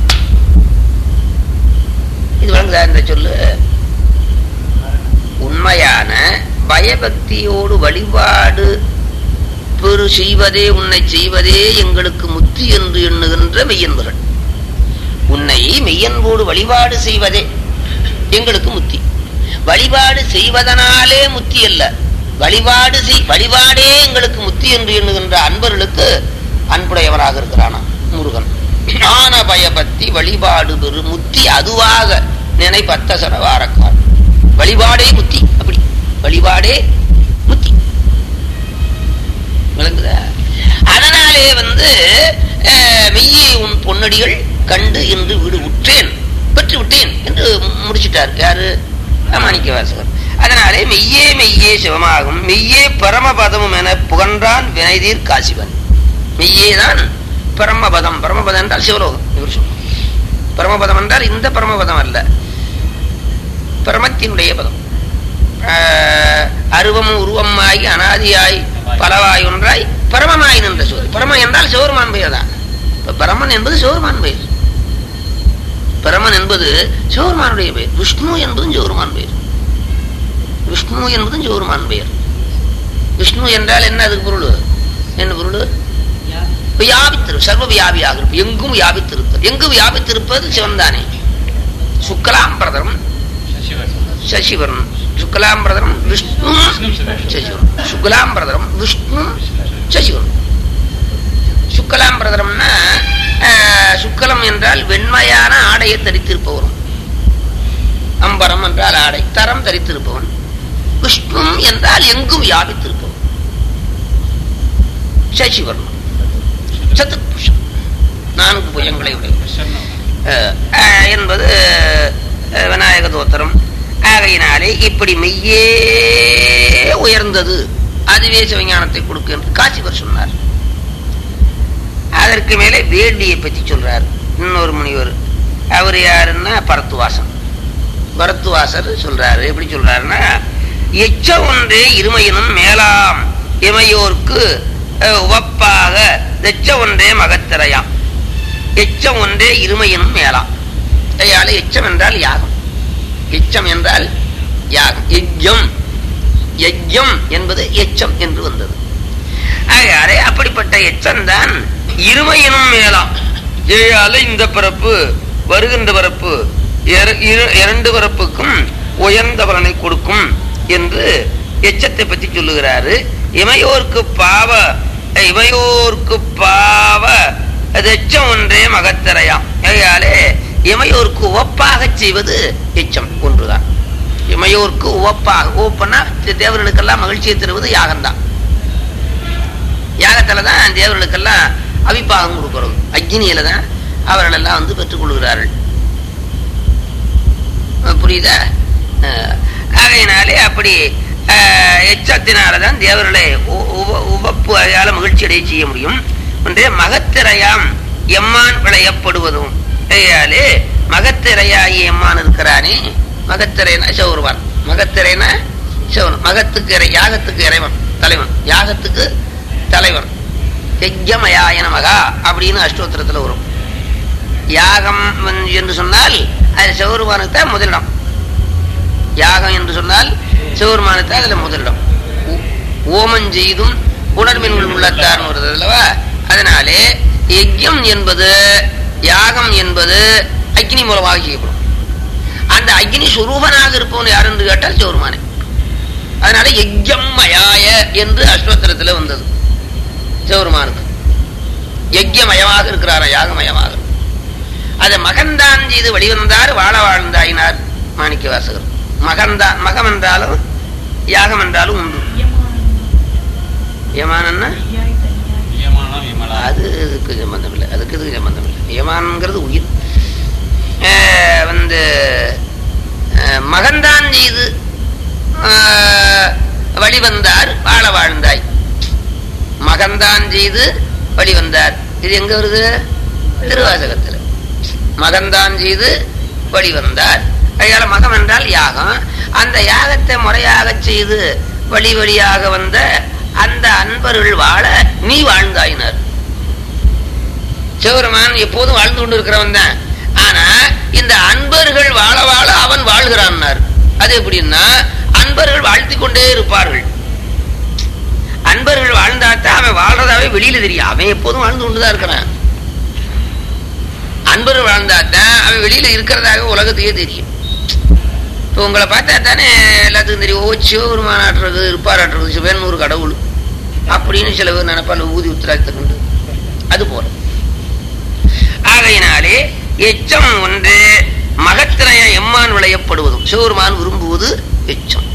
இது வழங்குதா இந்த சொல்லு உண்மையான பயபக்தியோடு வழிபாடு பெரு செய்வதே உன்னை செய்வதே எங்களுக்கு முத்தி என்று எண்ணுகின்ற மெய்யன்பர்கள் உன்னை மெய்யன்போடு வழிபாடு செய்வதே எங்களுக்கு முத்தி வழிபாடு செய்வதனாலே முத்தி அல்ல வழிபாடு செய் வழிபாடே எங்களுக்கு முத்தி என்று எண்ணுகின்ற அன்பர்களுக்கு அன்புடையவனாக இருக்கிறானா முருகன் ஞான பயபக்தி வழிபாடு பெரு முத்தி அதுவாக நினை பத்த சரவாரக்கார் வழிபாடே முத்தி அப்படி வழிபாடே முத்தி விளங்குதா அதனாலே வந்து அஹ், மெய்யே உன் பொன்னடிகள் கண்டு என்று வீடு உற்றேன் பெற்று விட்டேன் என்று முடிச்சிட்டார் யாரு மாணிக்க வாசகர் அதனாலே மெய்யே மெய்யே சிவமாகும் மெய்யே பரமபதமும் என புகன்றான் வினைதீர் காசிவன் மெய்யே தான் பரமபதம் பரமபதம் என்றால் சிவலோகம் இவர் சொல்றார். பரமபதம் என்றால் இந்த பரமபதம் அல்ல பரமத்தினுடைய பதம் ஆஹ், அருவம் உருவமாகி அனாதியாய் பலவாய் ஒன்றாய் பரமமாய் நின்ற சோதி பரம என்றால் சிவருமான் பெயர் தான் இப்ப பரமன் என்பது சிவருமான் பெயர் பரமன் என்பது சிவருமானுடைய பெயர் விஷ்ணு என்பதும் சிவருமான் பெயர் விஷ்ணு என்பதும் சிவருமான் பெயர் விஷ்ணு என்றால் என்ன அதுக்கு பொருள் என்ன பொருள் வியாபித்திரு சர்வ வியாபியாக இருப்பது எங்கும் வியாபித்திருப்பது எங்கும் வியாபித்திருப்பது சிவன் தானே சுக்கலாம்பிரதரம் சசிவரன் சுக்கலாம்பிரதரம் விஷ்ணு சசிவரன் சுக்கலாம்பிரதரம் விஷ்ணு சசிவரன் சுக்கலாம்பிரதரம்னா ஆஹ், சுக்கலம் என்றால் வெண்மையான ஆடையை தரித்திருப்பவரும் அம்பரம் என்றால் ஆடை தரம் தரித்திருப்பவன் விஷ்ணு என்றால் எங்கும் வியாபித்திருப்பவன் சசிவர்ணம் சதுர்புஷம் நான்கு புயங்களை உடையவர் அஹ், அஹ், என்பது அஹ், விநாயக தோத்திரம் ஆகையினாலே இப்படி மெய்யே உயர்ந்தது அதுவே சிவஞானத்தை கொடுக்கு என்று காசிவர் சொன்னார் அதற்கு மேலே வேள்வியை பற்றி சொல்றார் இன்னொரு முனிவர் அவர் யாருன்னா பரத்துவாசன் பரத்துவாசர் சொல்றாரு எப்படி சொல்றாருன்னா எச்ச ஒன்றே இருமையினும் மேலாம் இமையோர்க்கு அஹ், உவப்பாக தெச்ச ஒன்றே மகத்திரையாம் எச்சம் ஒன்றே இருமையினும் மேலாம் ஐயால எச்சம் என்றால் யாகம் எச்சம் என்றால் யாகம் எஜ்ஜம் யஜ்யம் என்பது எச்சம் என்று வந்தது ஆகையாலே அப்படிப்பட்ட எச்சம்தான் இருமையினும் மேலாம் ஏழால இந்த பிறப்பு வருகின்ற பிறப்பு இர- இர- இரண்டு பிறப்புக்கும் உயர்ந்த பலனை கொடுக்கும் என்று எச்சத்தை பற்றி சொல்லுகிறாரு இமையோர்க்கு பாவ இமையோர்க்கு பாவ அது எச்சம் ஒன்றே மகத்தரையாம் ஆகையாலே இமையோர்க்கு உவப்பாக செய்வது எச்சம் ஒன்றுதான் இமையோர்க்கு உவப்பாக உவப்புன்னா தேவர்களுக்கெல்லாம் மகிழ்ச்சியை தருவது யாகம்தான் யாகத்துல தான் தேவர்களுக்கெல்லாம் அபிப்பாகம் கொடுக்கறது அக்னியில தான் அவர்கள் எல்லாம் வந்து பெற்றுக் கொள்கிறார்கள் அஹ் புரியுதா அஹ் ஆகையினாலே அப்படி அஹ், எச்சத்தினாலதான் தேவர்களை உ- உவ- உவப்பு அதையால மகிழ்ச்சி அடைய செய்ய முடியும் ஒன்றே மகத்திரையாம் எம்மான் விளையப்படுவதும் ஆகையாலே மகத்திரையாகி எம்மான் இருக்கிறானே மகத்திரைனா சௌருவான் மகத்திரைனா சௌரன் மகத்துக்கு இறை யாகத்துக்கு இறைவன் தலைவன் யாகத்துக்கு தலைவன் யஜ்யமயாய நமகா அப்படின்னு அஷ்டோத்திரத்துல வரும் யாகம் வந்து- என்று சொன்னால் அது சிவருமானுக்கு தான் முதலிடம் யாகம் என்று சொன்னால் சிவருமானுக்கு தான் அதுல முதலிடம் ஓ- ஓமம் செய்தும் உணர்மின்கள் உள்ளத்தார்னு வருது அல்லவா அதனாலே யஜ்யம் என்பது யாகம் என்பது அக்னி மூலமாக செய்யப்படும் அந்த அக்னி சுரூபனாக இருப்பவன் யார் என்று கேட்டால் சிவருமானே அதனால யஜ்யம் மயாய என்று அஸ்வத்திரத்துல வந்தது சிவருமானுக்கு யஜ்யமயமாக இருக்கிறாரா யாகமயமாக அதை மகன்தான் செய்து வெளிவந்தார் வாழ வாழ்ந்தாயினார் மாணிக்க வாசகர் மகன்தான் மகம் என்றாலும் யாகம் என்றாலும் உண்டு யமானன்னா அது இதுக்கு சம்பந்தம் இல்லை அதுக்கு இதுக்கு சம்பந்தம் இல்லை யமான்ங்கிறது உயிர் அஹ் வந்து அஹ் மகன்தான் செய்து அஹ், வழிவந்தார் வாழ வாழ்ந்தாய் மகன்தான் செய்து வழிவந்தார் இது எங்க வருது திருவாசகத்தில் மகன்தான் செய்து வழிவந்தார் அதனால மகம் என்றால் யாகம் அந்த யாகத்தை முறையாக செய்து வழி வழியாக வந்த அந்த அன்பர்கள் வாழ நீ வாழ்ந்தாயினர் சிவருமான் எப்போதும் வாழ்ந்து கொண்டு இருக்கிறவன் தான் ஆனா இந்த அன்பர்கள் வாழ வாழ அவன் வாழ்கிறான்னார் அது எப்படின்னா அன்பர்கள் வாழ்த்திக் கொண்டே இருப்பார்கள் அன்பர்கள் வாழ்ந்தாத்தான் அவன் வாழ்றதாவே வெளியில தெரியும் அவன் எப்போதும் வாழ்ந்து கொண்டுதான் இருக்கிறான் அன்பர் வாழ்ந்தாதான் அவன் வெளியில இருக்கிறதாக உலகத்துக்கே தெரியும் இப்போ உங்களை பார்த்தா தானே எல்லாத்துக்கும் தெரியும் ஓ சிவபெருமானாட்டுறது இருப்பாராட்டுறது சிவன் ஒரு கடவுள் அப்படின்னு சில பேர் நினைப்பால் ஊதி உத்தராக்கிறது அது போல ஆகையினாலே எச்சம் ஒன்று மகத்திரைய எம்மான் விளையப்படுவதும் சிவருமான் விரும்புவது எச்சம்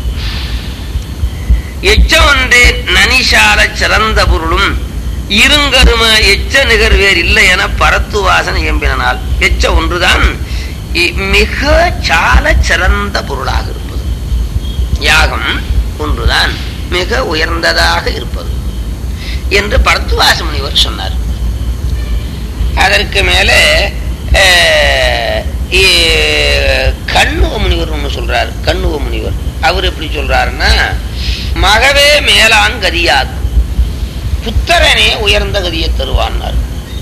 எச்சம் ஒன்று நனிசால சிறந்த பொருளும் இருங்கரும எச்ச நிகழ்வேர் இல்லை என பரத்து வாசனை எம்பினால் எச்ச ஒன்றுதான் இ- மிக சால சிறந்த பொருளாக இருப்பது யாகம் ஒன்றுதான் மிக உயர்ந்ததாக இருப்பது என்று பரத்துவாச முனிவர் சொன்னார் அதற்கு மேலே அஹ், இ- கண்ணுவ முனிவர் ஒன்று சொல்றார் கண்ணுவ முனிவர் அவர் எப்படி சொல்றாருன்னா மகவே மேலான் கதியாகும் புத்தரனே உயர்ந்த கதியை தருவான்னார்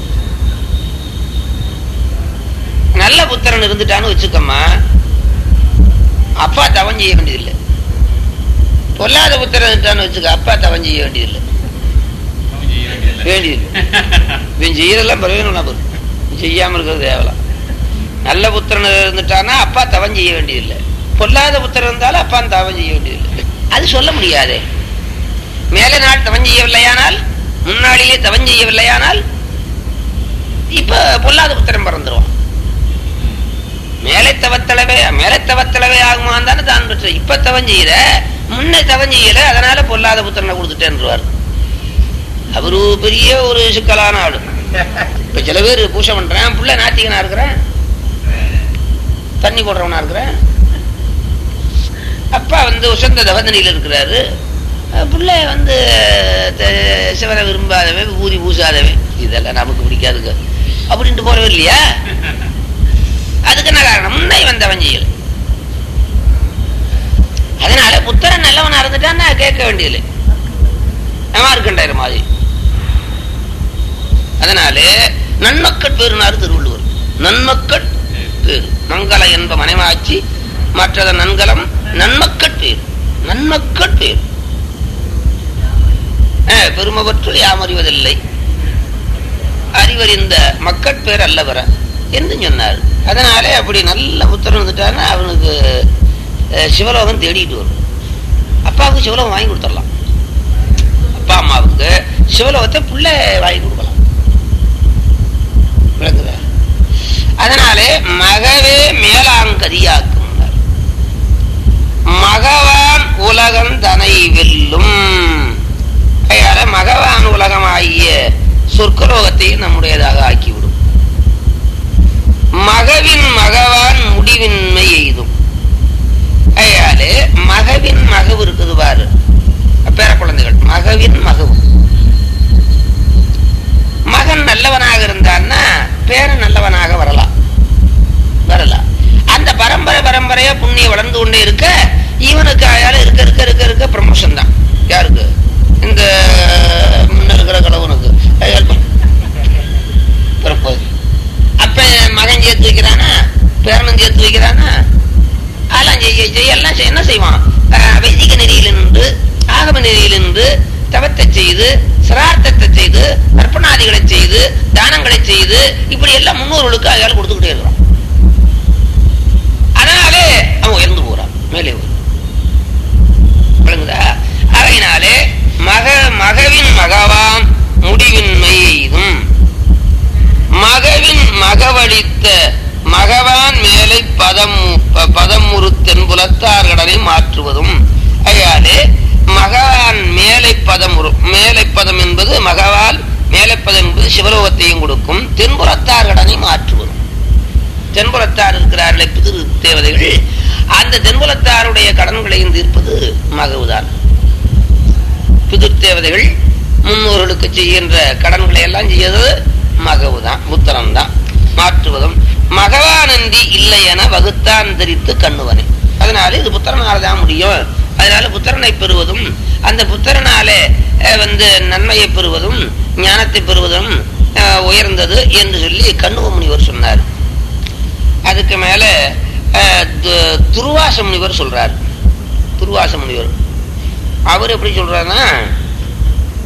நல்ல புத்திரன் இருந்துட்டான்னு வச்சுக்கம்மா அப்பா தவம் செய்ய வேண்டியதில்லை பொல்லாத புத்திரன் இருந்துட்டான்னு வச்சுக்க அப்பா தவம் செய்ய வேண்டியதில்லை வேண்டியதில்லை இவன் செய்யறதெல்லாம் பிரயோஜனம் நபர் செய்யாம இருக்கிறது தேவலாம் நல்ல புத்திரன் இருந்துட்டானா அப்பா தவம் செய்ய வேண்டியதில்லை பொல்லாத புத்திரன் இருந்தாலும் அப்பா தவம் செய்ய வேண்டியதில்லை அது சொல்ல முடியாதே மேலே நாள் தவம் செய்யவில்லையானால் முன்னாடியே தவம் செய்யவில்லையானால் இப்ப பொல்லாத புத்திரன் பிறந்துருவான் மேலை தவத்தளவே மேலை தவத்தளவே ஆகுமான் தானே தான் பெற்ற இப்ப தவம் செய்யற முன்ன தவம் செய்யல அதனால பொல்லாத புத்திரனை கொடுத்துட்டேன்ருவார் அவரு பெரிய ஒரு சிக்கலான ஆளு இப்ப சில பேர் பூஜை பண்றேன் புள்ள நாத்திகனா இருக்கிறேன் தண்ணி போடுறவனா இருக்கிறேன் அப்பா வந்து உசந்த தவந்தனியில் இருக்கிறாரு அஹ் புள்ள வந்து த- சிவனை விரும்பாதவன் ஊதி பூசாதவன் இதெல்லாம் நமக்கு பிடிக்காதுங்க அப்படின்ட்டு போறவே இல்லையா அதுக்கு என்ன காரணம் முன்னை வந்தவன் செய்யல அதனால புத்திரன் நல்லவனா இருந்துட்டான் நான் கேட்க வேண்டியதில்லை நம்ம இருக்கின்ற மாதிரி அதனாலே நன்மக்கள் பேருனார் திருவள்ளுவர் நன்மக்கள் பேரு மங்கள என்ப மனைவாச்சி மற்றத நன்கலம் நன்மக்கள் பேர் நன்மக்கள் பேர் அஹ், பெருமவற்றுள் யாம் அறிவதில்லை அறிவறிந்த மக்கட் பேர் அல்லவர என்று சொன்னார் அதனாலே அப்படி நல்ல புத்திரன் வந்துட்டான்னா அவனுக்கு அஹ், சிவலோகம் தேடிட்டு வரும் அப்பாவுக்கு சிவலோகம் வாங்கி கொடுத்துடலாம் அப்பா அம்மாவுக்கு சிவலோகத்தை புள்ள வாங்கி கொடுக்கலாம் விளங்குதா அதனாலே மகவே மேலாங்கதியாக்கும் மகவான் உலகம் தனை வெல்லும் அதனால மகவான் உலகமாகிய சொர்க்கலோகத்தையும் நம்முடையதாக ஆக்கிவிடும் மகவின் மகவான் முடிவின்மை எய்தும் அதனாலே மகவின் மகவு இருக்குது பாரு பேர குழந்தைகள் மகவின் மகவு மகன் நல்லவனாக இருந்தான்னா பேரன் நல்லவனாக வரலாம் வரலாம் அந்த பரம்பரை பரம்பரையா புண்ணியம் வளர்ந்து கொண்டே இருக்க இவனுக்கு அயால இருக்க இருக்க இருக்க இருக்க ப்ரமோஷன் தான் யாருக்கு இந்த முன்ன இருக்கிற கலவனுக்கு அயால் பிறப்பது அப்ப மகன் சேர்த்து வைக்கிறானா பேரனும் சேர்த்து வைக்கிறானா அதெல்லாம் செய்ய செய்ய எல்லாம் செய்- என்ன செய்வான் அஹ், வைதிக நெறியில் நின்று ஆகம நெறியில் நின்று தவத்தை செய்து சிரார்த்தத்தை செய்து அர்ப்பணாதிகளை செய்து தானங்களை செய்து இப்படி எல்லாம் முன்னோர்களுக்கு அயால் கொடுத்துக்கிட்டே இருக்கிறான் அதனாலே அவன் உயர்ந்து போறான் மேலே வரும் விளங்குதா அதையினாலே மக மகவின் மகவாம் முடிவின்மை எய்தும் மகவின் மகவழித்த மகவான் மேலை பதம் ப- பதமுறு தென்புலத்தார் கடனை மாற்றுவதும் அயாலே மகவான் மேலை பதமுறு மேலை பதம் என்பது மகவால் மேலைப்பதம் என்பது சிவலோகத்தையும் கொடுக்கும் தென்புறத்தார் கடனை மாற்றுவதும் தென்புலத்தார் இருக்கிறார்களே பிதிரு தேவதைகள் அந்த தென்புலத்தாருடைய கடன்களையும் தீர்ப்பது மகவுதான் பிதிர் தேவதைகள் முன்னோர்களுக்கு செய்கின்ற கடன்களை எல்லாம் செய்யறது மகவுதான் புத்திரம் தான் மாற்றுவதும் மகவானந்தி இல்லை என வகுத்தான் தெரித்து கண்ணுவனே அதனால இது புத்திரனால தான் முடியும் அதனால புத்திரனை பெறுவதும் அந்த புத்திரனாலே அஹ், வந்து நன்மையை பெறுவதும் ஞானத்தை பெறுவதும் அஹ், உயர்ந்தது என்று சொல்லி கண்ணுவ முனிவர் சொன்னார் அதுக்கு மேல அஹ், து- துர்வாச முனிவர் சொல்றார் துர்வாச முனிவர் அவர் எப்படி சொல்றாருன்னா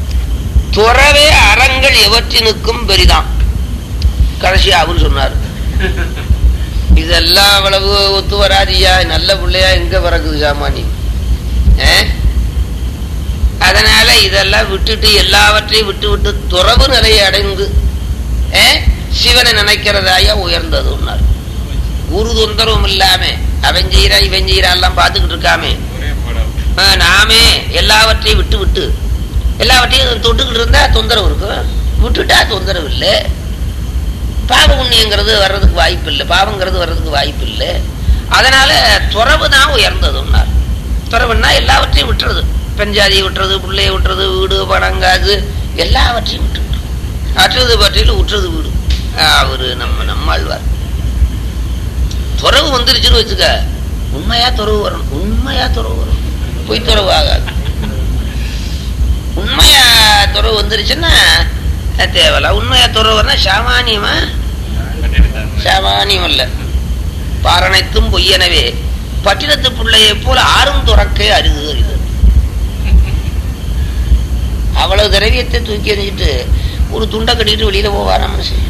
துறவே அறங்கள் எவற்றினுக்கும் பெரிதாம் கடைசியா அவர் சொன்னார் இதெல்லாம் அவ்வளவு ஒத்து வராதியா நல்ல பிள்ளையா எங்க பிறக்குது சாமானி ஆ? அதனால இதெல்லாம் விட்டுட்டு எல்லாவற்றையும் விட்டு விட்டு துறவு நிலையை அடைந்து ஆ? சிவனை நினைக்கிறதாயா உயர்ந்ததுன்னார் ஒரு தொந்தரவும் இல்லாம அவன் செய்யறா இவன் செய்யறா எல்லாம் பார்த்துக்கிட்டு இருக்காமே ஒரே படம் ஆ, நாமே எல்லாவற்றையும் விட்டு விட்டு எல்லாவற்றையும் தொட்டுக்கிட்டு இருந்தா தொந்தரவு இருக்கும் விட்டுட்டா தொந்தரவு இல்லை பாவ புண்ணியங்கிறது வர்றதுக்கு வாய்ப்பு இல்லை பாவங்கிறது வர்றதுக்கு வாய்ப்பு இல்லை அதனால துறவு தான் உயர்ந்ததுன்னார் துறவுன்னா எல்லாவற்றையும் விட்டுறது பெஞ்சாதியை விட்டுறது பிள்ளைய விட்டுறது வீடு பணம் காசு எல்லாவற்றையும் விட்டு அற்றது பற்றியில் உற்றது வீடு அவரு நம்ம நம்மாழ்வார் துறவு வந்துருச்சுன்னு வச்சுக்க உண்மையா துறவு வரணும் உண்மையா துறவு வரணும் பொய் துறவு ஆகாது உண்மையா துறவு வந்துருச்சுன்னா அது தேவையில்ல உண்மையா துறவு வரணும் சாமானியமா சாமானியம் இல்ல பாரணைத்தும் பொய்யனவே பட்டினத்து பிள்ளையை போல ஆறும் துறக்கே அரிது அரிது அவ்வளவு திரவியத்தை தூக்கி எறிஞ்சிட்டு ஒரு துண்டை கட்டிட்டு வெளியில போவாரா மனுஷன்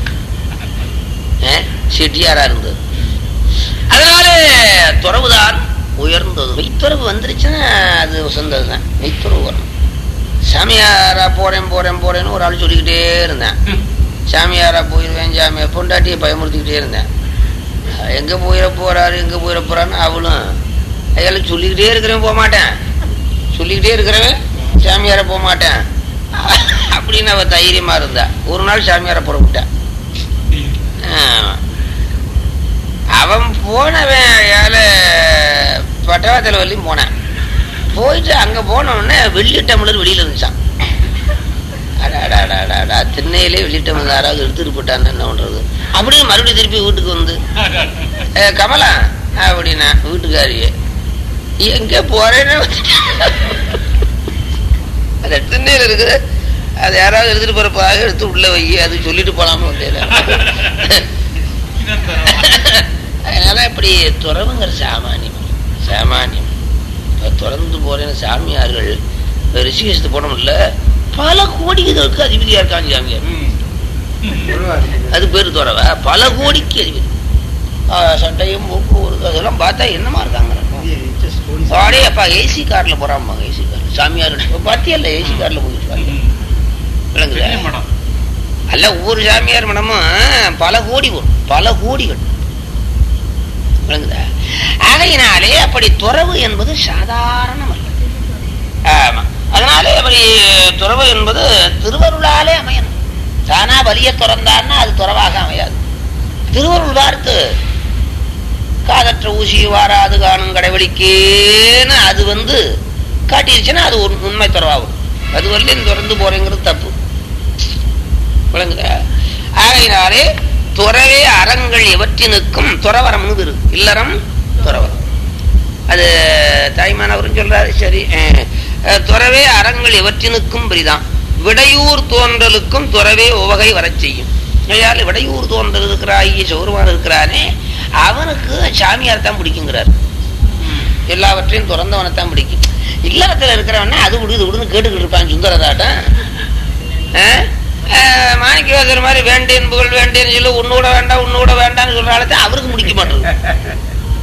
அஹ், செட்டியாரா இருந்தது அதனால துறவுதான் உயர்ந்தது மெய்த்துறவு வந்துருச்சுன்னா அது உசந்தது தான் மெய்த்துறவு வரும் சாமியாரா போறேன் போறேன் போறேன்னு ஒரு ஆள் சொல்லிக்கிட்டே இருந்தேன் சாமியாரா போயிருவேன் சாமியார் பொண்டாட்டியை பயமுறுத்திக்கிட்டே இருந்தேன் அஹ் எங்க போயிட போறாரு எங்க போயிட போறான்னு அவளும் ஐயாலும் சொல்லிக்கிட்டே இருக்கிறவன் போக மாட்டேன் சொல்லிக்கிட்டே இருக்கிறவன் சாமியார போக மாட்டேன் அப்படின்னு அவ தைரியமா இருந்தா ஒரு நாள் சாமியார புறப்பட்டேன் ஆமா. அவன் போனவன் ஏழ பட்டவாத்தில் வரலையும் போனான் போயிட்டு அங்க போன உடனே வெள்ளி டம்ளர் வெளியில இருந்துச்சான் அடாடாடாடாடா திண்ணையிலே வெள்ளி டம்ளர் யாராவது எடுத்துட்டு போட்டான்னு என்ன பண்றது அப்படியே மறுபடியும் திருப்பி வீட்டுக்கு வந்து "ஏ, கமலா அப்படின்னா வீட்டுக்காரியே எங்க போறேன்னு அந்த திண்ணையில இருக்குது அது யாராவது எடுத்துட்டு போறப்பாக எடுத்து உள்ள வை அது சொல்லிட்டு போலாம்னு வந்தேன் அதனால இப்படி துறவுங்கிற சாமானியம் சாமானியம் இப்ப திறந்து போறேன்னு சாமியார்கள் ரிஷிகேஷத்து போன முடியல பல கோடிகளுக்கு அதிபதியா இருக்காங்க சாமியார் அது பேரு துறவா பல கோடிக்கு அதிபதி ஆ, சட்டையும் மூக்கு ஒரு அதெல்லாம் பார்த்தா என்னமா இருக்காங்க பாடே அப்பா ஏசி கார்ல போறாம்மா ஏசி கார்ல சாமியார் பாத்தியல்ல ஏசி கார்ல போயிட்டு விளங்குதா அல்ல ஒவ்வொரு சாமியார் மனமும் பல கோடி வரும் பல கோடிகள் விளங்குதா ஆகையினாலே அப்படி துறவு என்பது சாதாரணம் அல்ல ஆமா அதனாலே அப்படி துறவு என்பது திருவருளாலே அமையணும் தானா வலிய துறந்தான்னா அது துறவாக அமையாது திருவருள் பார்த்து காதற்ற ஊசி வாராது காணும் கடைவெளிக்கேன்னு அது வந்து காட்டிருச்சுன்னா அது ஒரு உண்மை துறவாகும் அது வரலையும் திறந்து போறேங்கிறது தப்பு விளங்குதா ஆகையினாலே துறவே அறங்கள் எவற்றினுக்கும் துறவரம்னு இருக்கு இல்லறம் துறவரம் அது தாய்மானவரும் சொல்றாரு சரி அஹ், அஹ், துறவே அறங்கள் எவற்றினுக்கும் பிரிதான் விடையூர் தோன்றலுக்கும் துறவே உவகை வரச் செய்யும் ஐயால் விடையூர் தோன்றல் இருக்கிறாய் சௌருமான் இருக்கிறானே அவனுக்கு சாமியார் தான் பிடிக்குங்கிறார் எல்லாவற்றையும் துறந்தவனைத்தான் பிடிக்கும் இல்லறத்துல இருக்கிறவன அது விடு இது விடுன்னு கேட்டுக்கிட்டு இருப்பான் சுந்தரதாட்டம் மாணிக்கவாசர் மாதிரி வேண்டேன் புகழ் வேண்டேன்னு சொல்லி உன்னோட வேண்டாம் உன்னோட வேண்டாம்னு சொல்றாலே அவருக்கு முடிக்க மாட்டேங்குது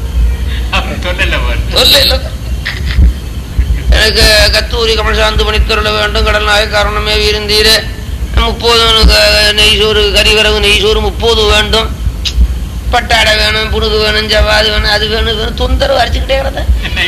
சொல்ல இல்ல எனக்கு கத்தூரி கமல்சாந்து மணித்தருள வேண்டும் கடல் நாய காரணமே வீருந்தீர முப்போது நெய்சோறு கறிவரகு நெய்சோறு முப்போது வேண்டும் பட்டாடை வேணும் புடுகு வேணும் ஜவாது வேணும் அது வேணும் இது வேணும் தொந்தரவு அடிச்சுக்கிட்டே கிடந்த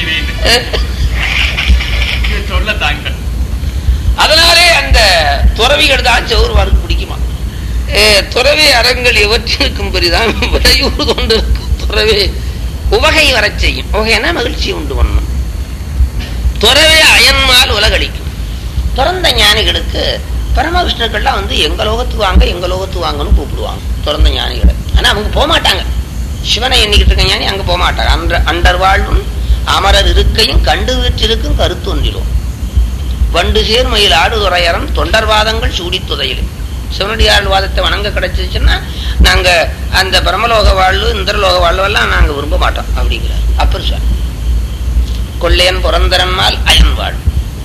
சொல்ல தாங்க அதனாலே அந்த துறவிகள் தான் சௌர்வாருக்கு பிடிக்குமா ஏ, துறவி அறங்கள் எவற்றிற்கும் பெரிதான் விடையூறு கொண்டிருக்கும் துறவே உவகை வரச் செய்யும் உவகைனா மகிழ்ச்சி உண்டு பண்ணணும் துறவே அயன்மால் உலகளிக்கும் துறந்த ஞானிகளுக்கு பரமகிருஷ்ணர்கள்லாம் வந்து எங்க லோகத்துக்கு வாங்க எங்க லோகத்துக்கு வாங்கன்னு கூப்பிடுவாங்க துறந்த ஞானிகளை ஆனா அவங்க போக மாட்டாங்க சிவனை எண்ணிக்கிட்டு இருக்க ஞானி அங்க போக மாட்டாங்க அன்ற அண்டர் வாழ்வும் அமரர் இருக்கையும் கண்டு வீற்றிருக்கும் கருத்து ஒன்றிலும் வண்டு சேர் மயில் ஆடுதுறையரம் தொண்டர்வாதங்கள் சூடித்துதையிலே சிவனடியார் வாதத்தை வணங்க கிடைச்சிச்சுன்னா நாங்க அந்த பிரமலோக வாழ்வு இந்திரலோக வாழ்வு எல்லாம் நாங்க விரும்ப மாட்டோம் அப்படிங்கிறார் அப்பர் சார் கொள்ளையன் புரந்தரன்மால் அயன் வாழ்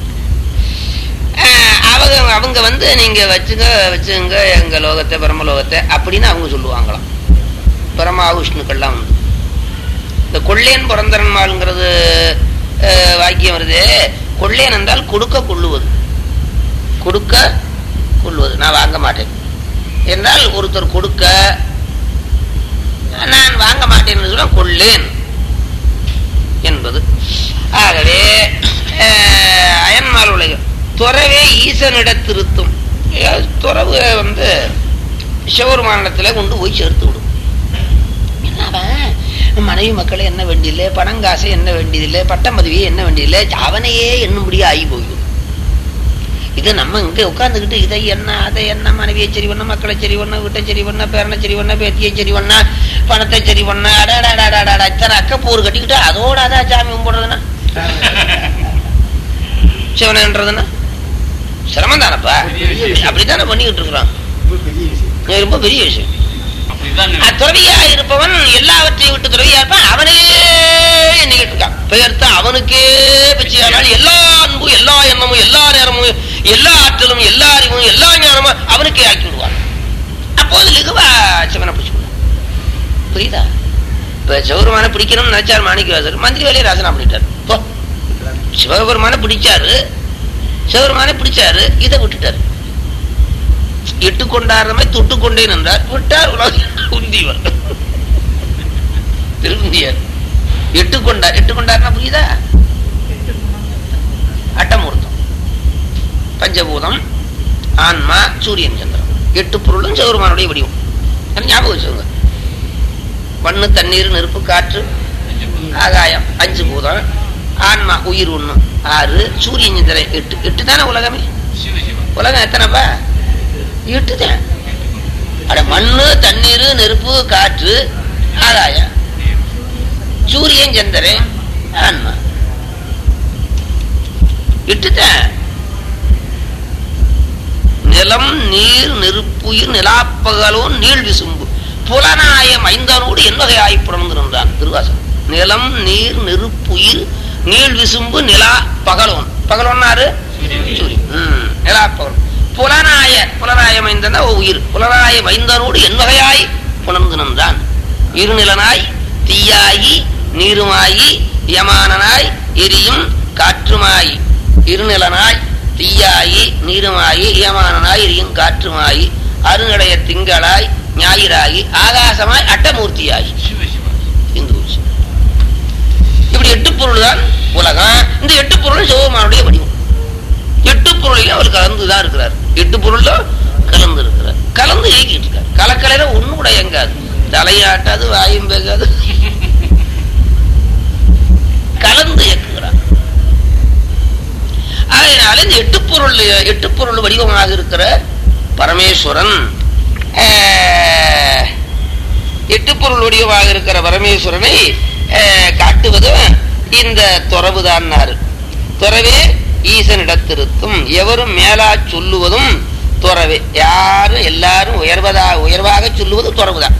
ஆஹ் அவங்க அவங்க வந்து நீங்க வச்சுங்க வச்சுங்க எங்க லோகத்தை பிரமலோகத்தை அப்படின்னு அவங்க சொல்லுவாங்களாம் பிரமா விஷ்ணுக்கள்லாம் உண்டு இந்த கொள்ளேன் பிறந்தரன்மாள்ங்கிறது அஹ், வாக்கியம் வருது கொள்ளேன் என்றால் கொடுக்க கொள்ளுவது கொடுக்க கொள்வது நான் வாங்க மாட்டேன் என்றால் ஒருத்தர் கொடுக்க நான் வாங்க மாட்டேன் என்று சொன்னா கொள்ளேன் என்பது ஆகவே அஹ், அயன்மால் உலகம் துறவே ஈசனிடத்திருத்தும் ஏதாவது துறவு வந்து சிவபெருமானிடத்துல கொண்டு போய் சேர்த்து விடும் என்ன அவன் மனைவி மக்களை என்ன வேண்டியதில்லை பணம் காசு என்ன வேண்டியதில்லை பட்டம் பதவியே என்ன வேண்டியதில்லை அவனையே எண்ணும்படியே ஆகி போயிடும் இது நம்ம இங்க உட்கார்ந்துக்கிட்டு இதை என்ன அதை என்ன மனைவியை சரி பண்ண மக்களை சரி பண்ண வீட்டை சரி பண்ண பேரனை சரி பண்ண பேத்தியை சரி பண்ண பணத்தை சரி பண்ண அடாடாடாடாடா இத்தனை அக்கப்பூர் கட்டிக்கிட்டு அதோட அதான் சாமி கும்பிடுறதுன்னா சிவனன்றதுன்னா சிரமம் தானப்பா அப்படித்தானே பண்ணிக்கிட்டு இருக்கிறோம் இது ரொம்ப பெரிய விஷயம் அப்படிதான் துறவியா இருப்பவன் எல்லாவற்றையும் விட்டு துறவியா இருப்பான் அவனே எண்ணிக்கிட்டு இருக்கான் பெயர்த்த அவனுக்கே பிச்சையானால் எல்லா அன்பும் எல்லா எண்ணமும் எல்லா நேரமும் எல்லா ஆற்றலும் எல்லா அறிவும் எல்லா ஞானமும் அவனுக்கே ஆக்கி விடுவான் அப்போது லிகுவா சிவனை பிடிச்சுக்கணும் புரியுதா இப்ப சிவபெருமான பிடிக்கணும்னு நினைச்சார் மாணிக்கவாசர் மந்திரி வேலையை ராசனா பண்ணிட்டார் போ சிவபெருமான பிடிச்சாரு சிவபெருமான பிடிச்சாரு இதை விட்டுட்டாரு இட்டு கொண்டாடுற மாதிரி தொட்டு கொண்டேன் என்றார் விட்டார் உலகம் உந்தியவர் திருந்தியார் எட்டு கொண்டார் எட்டு கொண்டார்னா புரியுதா அட்டமூர்த்தம் பஞ்சபூதம் ஆன்மா சூரியன் சந்திரன் எட்டு பொருளும் சிவருமானுடைய வடிவம் அது ஞாபகம் வச்சுக்கோங்க மண்ணு தண்ணீர் நெருப்பு காற்று ஆகாயம் அஞ்சு பூதம் ஆன்மா உயிர் ஒண்ணு ஆறு சூரியன் சந்திரன் எட்டு எட்டு தானே உலகமே சிவ சிவ உலகம் எத்தனைப்பா எட்டுதான் அட மண்ணு தண்ணீர் நெருப்பு காற்று ஆகாயம் சூரியன் சந்திரன் ஆன்மா எட்டுதான் நிலம் நீர் நெருப்புயிர் நிலாப்பகலோ நீள் விசும்பு புலனாயம் ஐந்தானோடு என்வகை ஆய்ப்புறந்தான் திருவாசகம் நிலம் நீர் நெருப்புயிர் நீள் விசும்பு நிலா பகலோன் பகலோன்னாரு சூரியன் ம், நிலாப்பகல் புலனாய புலனாய மைந்தன உயிர் புலனாய மைந்தனோடு என்வகையாய் புணர்ந்து நின்றான் இருநிலனாய் தீயாகி நீருமாயி யமானனாய் எரியும் காற்றுமாயி இருநிலனாய் தீயாயி நீருமாயி யமானனாய் எரியும் காற்றுமாயி அருநடைய திங்களாய் ஞாயிறாகி ஆகாசமாய் அட்டமூர்த்தியாகி சிவ சிவ இந்து விஷயம். இப்படி எட்டு பொருள் தான் உலகம் இந்த எட்டு பொருள் சிவபெருமானுடைய வடிவம் எட்டு பொருளையும் அவர் கலந்துதான் இருக்கிறார் எட்டு பொருள்ல கலந்து இருக்கிறார் கலந்து இயக்கிட்டு இருக்கார் கலக்கலையில ஒண்ணு கூட எங்காது தலையாட்டாது வாயும் பேசாது கலந்து இயக்குகிறார் அதனால இந்த எட்டு பொருள் எட்டு பொருள் வடிவமாக இருக்கிற பரமேஸ்வரன் ஆஹ், எட்டு பொருள் வடிவமாக இருக்கிற பரமேஸ்வரனை ஆஹ், காட்டுவதும் இந்த துறவுதான் துறவே ஈசனிடத்திருத்தும் எவரும் மேலா சொல்லுவதும் துறவே யாரும் எல்லாரும் உயர்வதா உயர்வாக சொல்லுவது துறவுதான்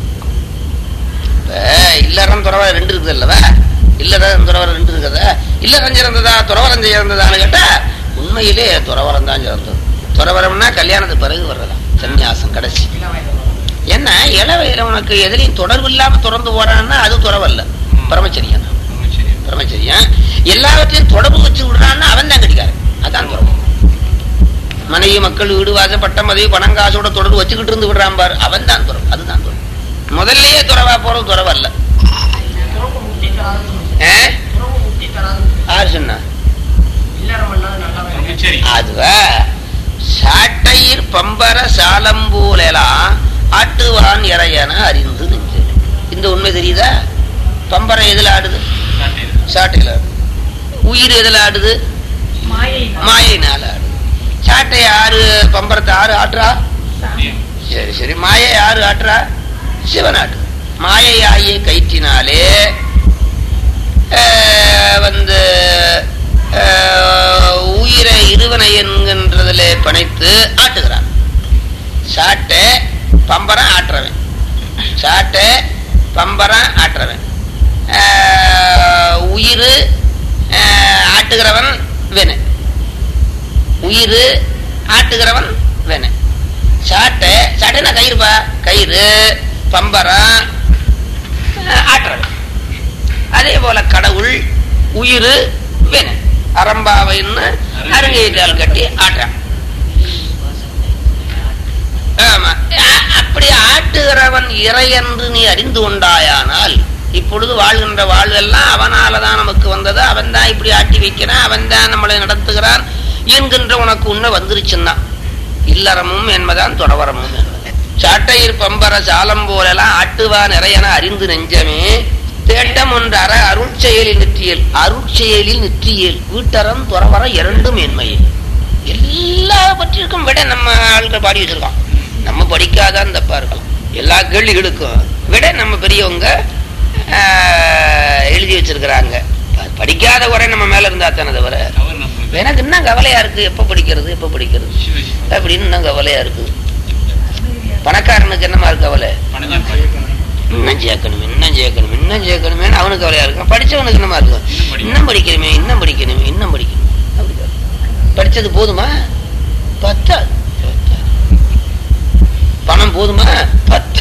இப்ப இல்லறம் துறவரம் ரெண்டு இருக்குது அல்லவா இல்லறம் துறவரம் ரெண்டு இருக்குதா இல்லறம் சிறந்ததா துறவரம் சிறந்ததான்னு கேட்டா உண்மையிலே துறவரம் தான் சிறந்தது துறவரம்னா கல்யாணத்துக்கு பிறகு வர்றதா சன்னியாசம் கடைசி என்ன இளவையில உனக்கு எதிலையும் தொடர்பு இல்லாம தொடர்ந்து போறான்னா அது துறவல்ல பரமச்சரியம் சரி பரமச்சரியம் எல்லாவற்றையும் தொடர்பு வச்சு விடுறான்னா அவன் தான் கட்டிக்காரன் அதான் துறவு மனைவி மக்கள் வீடு வாசல் பட்டம் பதவி பணம் காசோட தொடர்பு வச்சுக்கிட்டு இருந்து விடுறான் பாரு அவன் தான் துறவு அதுதான் துறவு முதல்லயே துறவா போறது துறவல்ல ஆ? யார் சொன்னா சரி அதுவா சாட்டையிர் பம்பர சாலம்பூலெல்லாம் ஆட்டுவான் இறையன அறிந்து நெஞ்சு இந்த உண்மை தெரியுதா பம்பரம் எதுல ஆடுது சாட்டையில ஆடுது உயிர் எதுல ஆடுது மாயினால ஆடுது சாட்டை யாரு பம்பரத்தை யாரு ஆட்டுறா சரி சரி மாயை யாரு ஆட்டுறா சிவன் ஆட்டு மாயை ஆகிய கயிற்றினாலே ஆஹ், வந்து ஆஹ், உயிரை இருவனை என்கின்றதில் பிணைத்து ஆட்டுகிறான் சாட்டை பம்பரம் ஆட்டுறவன் சாட்டை பம்பரம் ஆட்டுறவன் ஆஹ், உயிர் ஆஹ், ஆட்டுகிறவன் வென உயிர் ஆட்டுகிறவன் வென சாட்டை சாட்டைனா கயிறுப்பா கயிறு பம்பரம் அஹ், ஆற்றல் அதே போல கடவுள் உயிர் வென அரம்பாவைன்னு அருங்கையிட்டால் கட்டி ஆட்டுறான் ஆமா அ- அப்படி ஆட்டுகிறவன் இறை என்று நீ அறிந்து கொண்டாயானால் இப்பொழுது வாழ்கின்ற வாழ்வெல்லாம் அவனாலதான் நமக்கு வந்தது அவன் தான் இப்படி ஆட்டி வைக்கிறான் அவன் தான் நம்மளை நடத்துகிறான் என்கின்ற உனக்கு உண்மை வந்துருச்சுன்னா இல்லறமும் என்பதான் தொடவரமும் என்பது. சாட்டையிற் பம்பர சாலம் போலெல்லாம் ஆட்டுவான் இறையென அறிந்து நெஞ்சமே தேட்டம் ஒன்று அற அருட்செயலில் நிற்றியல் அருட்செயலில் நிற்றியல் வீட்டறம் துறவர இரண்டும் மேன்மையே எல்லா பற்றிற்கும் விட நம்ம ஆட்கள் பாடி வச்சிருக்கோம் நம்ம படிக்காதான் தப்பா இருக்கலாம் எல்லா கேள்விகளுக்கும் விட நம்ம பெரியவங்க ஆஹ், எழுதி வச்சிருக்கிறாங்க ப- படிக்காத குறை நம்ம மேல இருந்தா தானே தவிர அவர் நம்ம எனக்கு இன்னும் கவலையா இருக்கு எப்ப படிக்கிறது எப்ப படிக்கிறது சிவ சிவ. அப்படின்னு இன்னும் கவலையா இருக்கு பணக்காரனுக்கு என்னமா இருக்கு கவலை பணம் படிக்கணும். இன்னும் சேர்க்கணும் இன்னும் சேர்க்கணும் இன்னும் சேர்க்கணுமே அவனுக்கு கவலையா இருக்கும் படிச்சவனுக்கு என்னமா இருக்கும் இன்னும் படிக்கணுமே இன்னும் படிக்கணுமே இன்னும் படிக்கணும் அப்படிதான். படிச்சது போதுமா பத்தாது பத்தாது. பணம் போதுமா பத்து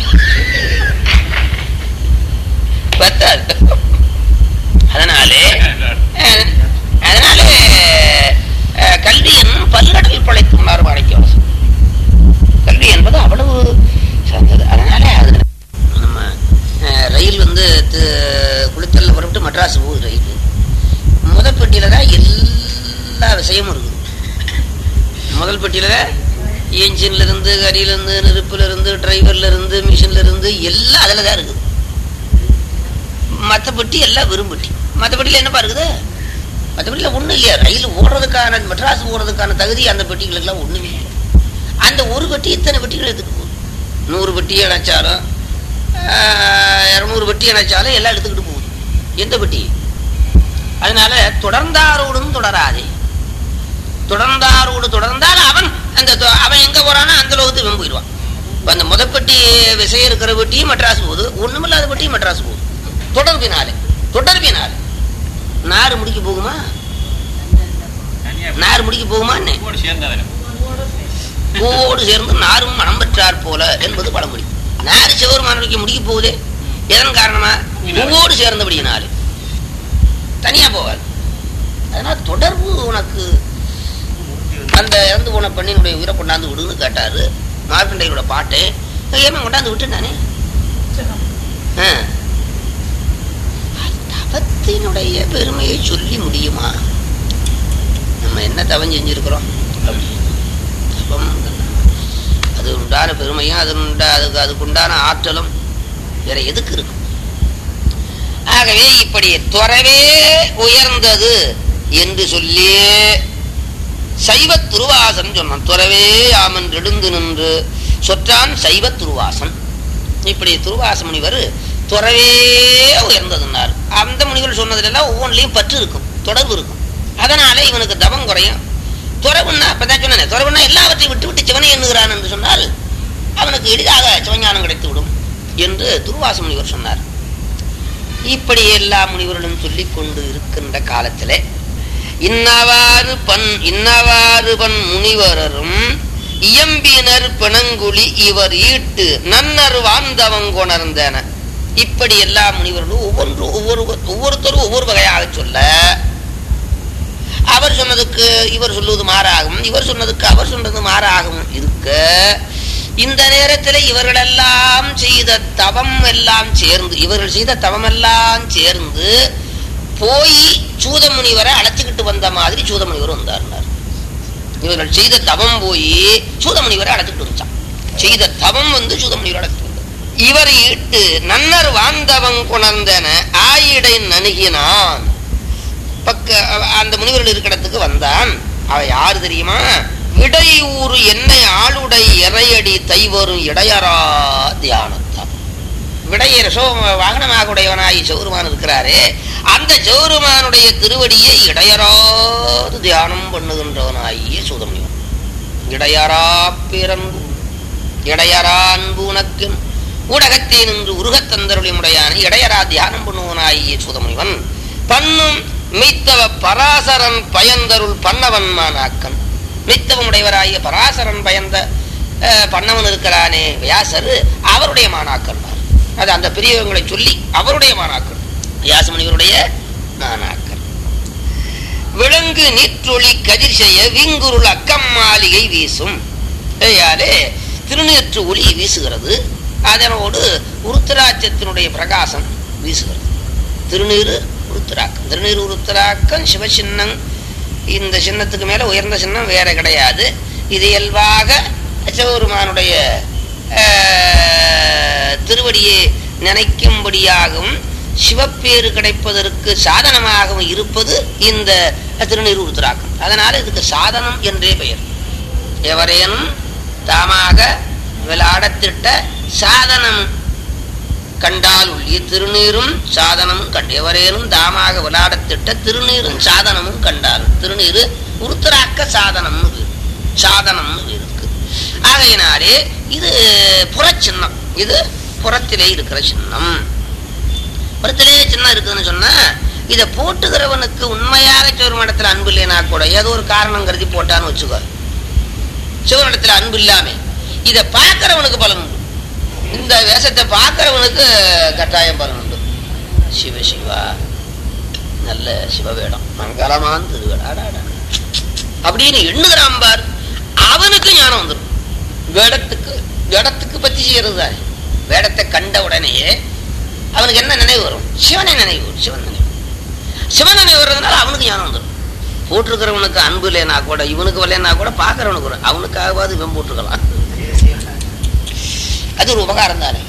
பத்தாது அதனாலே அஹ், அதனாலே அஹ், கல்வியின் பல்கடல் பழைத்துள்ளார் மாணிக்கவாசன் கல்வி என்பது அவ்வளவு சார்ந்தது அதனால அது நம்ம அஹ், ரயில் வந்து தி- குளித்தல்ல புறப்பட்டு மெட்ராஸ் போகுது ரயில் முதல் பெட்டியில தான் எல்லா விஷயமும் இருக்குது முதல் பெட்டியில தான் இன்ஜின்ல இருந்து கரியில இருந்து நெருப்புல இருந்து டிரைவர்ல இருந்து மிஷின்ல இருந்து எல்லாம் அதுல தான் இருக்குது மற்ற பெட்டி எல்லாம் வெறும் பெட்டி மற்ற பெட்டியில என்னப்பா இருக்குது மற்ற பெட்டியில ஒண்ணும் இல்லையா ரயில் ஓடுறதுக்கான மெட்ராஸ் ஓடுறதுக்கான தகுதி அந்த பெட்டிகளுக்கெல்லாம் ஒண்ணுமே இல்லை அந்த ஒரு பெட்டி இத்தனை பெட்டிகள் எடுத்துட்டு போகுது நூறு பெட்டி இணைச்சாலும் இரநூறு பெட்டி இணைச்சாலும் எல்லாம் எடுத்துக்கிட்டு போகுது எந்த பெட்டி அதனால தொடர்ந்தாரோடும் தொடராதே தொடர்ந்தாரோடு தொடர்ந்தால் அவன் அந்த தொ- அவன் எங்க போறானோ அந்த லோகத்துக்கு இவன் போயிடுவான் இப்ப அந்த முதப்பட்டி விசைய இருக்கிற பெட்டியும் மெட்ராஸ் போகுது ஒண்ணுமில்லாத பெட்டியும் மெட்ராஸ் போகுது தொடர்பினாலே தொடர்பினாலே நாறு முடிக்க போகுமா தனியா நாறு முடிக்க போகுமா என்ன கூட சேர்ந்தாதானே பூவோடு சேர்ந்து நாரும் மனம் பெற்றார் போல என்பது பழமொழி நாறு சிவர் மனைவிக்கு முடிக்க போகுதே எதன் காரணமா பூவோடு சேர்ந்தபடியினாலே தனியா போவார் அதனால தொடர்பு உனக்கு அந்த இறந்து போன பெண்ணினுடைய உயிரை கொண்டாந்து விடுன்னு கேட்டாரு மார்க்கண்டையோட பாட்டு ஏமே கொண்டாந்து விட்டு நானே தவத்தினுடைய பெருமையை சொல்லி முடியுமா நம்ம என்ன தவம் செஞ்சிருக்கிறோம் தவம் அது உண்டான பெருமையும் அது உண்டா அதுக்கு அதுக்கு உண்டான ஆற்றலும் வேற எதுக்கு இருக்கு ஆகவே இப்படி துறவே உயர்ந்தது என்று சொல்லி சைவ துருவாசன் சொன்னான் துறவே ஆமன் எழுந்து நின்று சொற்றான் சைவ துருவாசன் இப்படி துருவாச முனிவர் துறவே உயர்ந்ததுன்னார் அந்த முனிவர் சொன்னதுலாம் ஒவ்வொன்றிலையும் பற்று இருக்கும் தொடர்பு இருக்கும் அதனால இவனுக்கு தவம் குறையும் துறவுன்னா அப்பதான் சொன்னேன் துறவுன்னா எல்லாவற்றையும் விட்டு விட்டு சிவனை எண்ணுகிறான் என்று சொன்னால் அவனுக்கு எளிதாக சிவஞானம் கிடைத்து விடும் என்று துர்வாச முனிவர் சொன்னார் இப்படி எல்லா முனிவர்களும் சொல்லிக் கொண்டு இருக்கின்ற காலத்திலே இன்னவாறு பண் இன்னவாறு பண் முனிவரரும் இயம்பினர் பிணங்குழி இவர் ஈட்டு நன்னர் வாழ்ந்தவங் கொணர்ந்தன இப்படி எல்லா முனிவர்களும் ஒவ்வொன்று ஒவ்வொரு ஒவ்வொருத்தரும் ஒவ்வொரு வகையாக சொல்ல அவர் சொன்னதுக்கு இவர் சொல்லுவது மாறாகும் இவர் சொன்னதுக்கு அவர் சொன்னது மாறாகும் இருக்க இந்த நேரத்தில் இவர்களெல்லாம் செய்த தவம் எல்லாம் சேர்ந்து இவர்கள் செய்த தவம் எல்லாம் சேர்ந்து போய் சூதமுனிவரை அழைச்சிக்கிட்டு வந்த மாதிரி சூதமுனிவர் வந்தார்னார் இவர்கள் செய்த தவம் போய் சூதமுனிவரை அழைச்சிக்கிட்டு வந்துச்சான் செய்த தவம் வந்து சூதமுனிவரை அழைச்சிட்டு வந்தார் இவர் ஈட்டு நன்னர் வாழ்ந்தவன் குணர்ந்தன ஆயிடை நணுகினான் பக்க அவ- அந்த முனிவர்கள் இருக்கிறதுக்கு வந்தான் அவ யாரு தெரியுமா விடையூறு என்னை ஆளுடை இறையடி தைவரும் இடையரா தியானத்தான் விடையர் சோ வாகனமாக உடையவனாய் சௌருமான் இருக்கிறாரே அந்த சௌருமானுடைய திருவடியை இடையராது தியானம் பண்ணுகின்றவனாகிய சூதமுனிவன் இடையரா பிறந்து இடையரா அன்பு உனக்கும் ஊடகத்தே நின்று உருகத்தந்தருடைய முடையான இடையரா தியானம் பண்ணுவனாகிய சூதமுனிவன் பண்ணும் மெய்த்தவ பராசரன் பயந்தருள் பண்ணவன் மானாக்கன் மெய்த்தவம் உடையவராகிய பராசரன் பயந்த அஹ், பண்ணவன் இருக்கிறானே வியாசர் அவருடைய மாணாக்கன் அது அந்த பெரியவங்களை சொல்லி அவருடைய மாணாக்கர் வியாசமுனிவருடைய மாணாக்கர் விலங்கு நீற்றொளி கதிர் செய்ய விங்குருள் அக்கம் மாளிகை வீசும் ஐயாலே திருநீற்று ஒளி வீசுகிறது அதனோடு உருத்திராட்சத்தினுடைய பிரகாசம் வீசுகிறது திருநீரு உருத்திராக்கம் திருநீர் உருத்திராக்கம் சிவசின்னம் இந்த சின்னத்துக்கு மேல உயர்ந்த சின்னம் வேற கிடையாது இது இயல்பாக சிவபெருமானுடைய ஆஹ், திருவடியை நினைக்கும்படியாகவும் சிவப்பேறு கிடைப்பதற்கு சாதனமாகவும் இருப்பது இந்த திருநீர் உருத்திராக்கம் அதனால இதுக்கு சாதனம் என்றே பெயர் எவரேனும் தாமாக விளையாடத்திட்ட சாதனம் கண்டால் உள்ளி திருநீரும் சாதனமும் கண்டு எவரேனும் தாமாக விளையாடத்திட்ட திருநீரும் சாதனமும் கண்டால் திருநீரு உருத்தராக்க சாதனம்னு பேரு. சாதனம்னு பேரு இருக்கு ஆகையினாலே இது புறச்சின்னம் இது புறத்திலே இருக்கிற சின்னம் புறத்திலே சின்னம் இருக்குதுன்னு சொன்னா இதை போட்டுகிறவனுக்கு உண்மையாக சிவருமடத்தில் அன்பு இல்லைனா கூட ஏதோ ஒரு காரணம் கருதி போட்டான்னு வச்சுக்கோ சிவனிடத்துல அன்பு இல்லாம இதை பார்க்கிறவனுக்கு பலன் உண்டு இந்த வேஷத்தை பார்க்கிறவனுக்கு கட்டாயம் பலன் உண்டு சிவ சிவா நல்ல சிவவேடம் மங்களமான் திருவேடம் அடாடா. அப்படின்னு எண்ணுகிறான் பார் அவனுக்கு ஞானம் வந்துடும் வேடத்துக்கு வேடத்துக்கு பத்தி செய்யறது தானே வேடத்தை கண்ட உடனேயே அவனுக்கு என்ன நினைவு வரும் சிவனை நினைவு வரும் சிவன் நினைவு சிவன் நினைவு வர்றதுனால அவனுக்கு ஞானம் வந்துடும் போட்டிருக்கிறவனுக்கு அன்பு இல்லைனா கூட இவனுக்கு வரலனா கூட பார்க்கறவனுக்கு வரும். அவனுக்காகவாது இவன் போட்டிருக்கலாம் அது ஒரு உபகாரம் தானே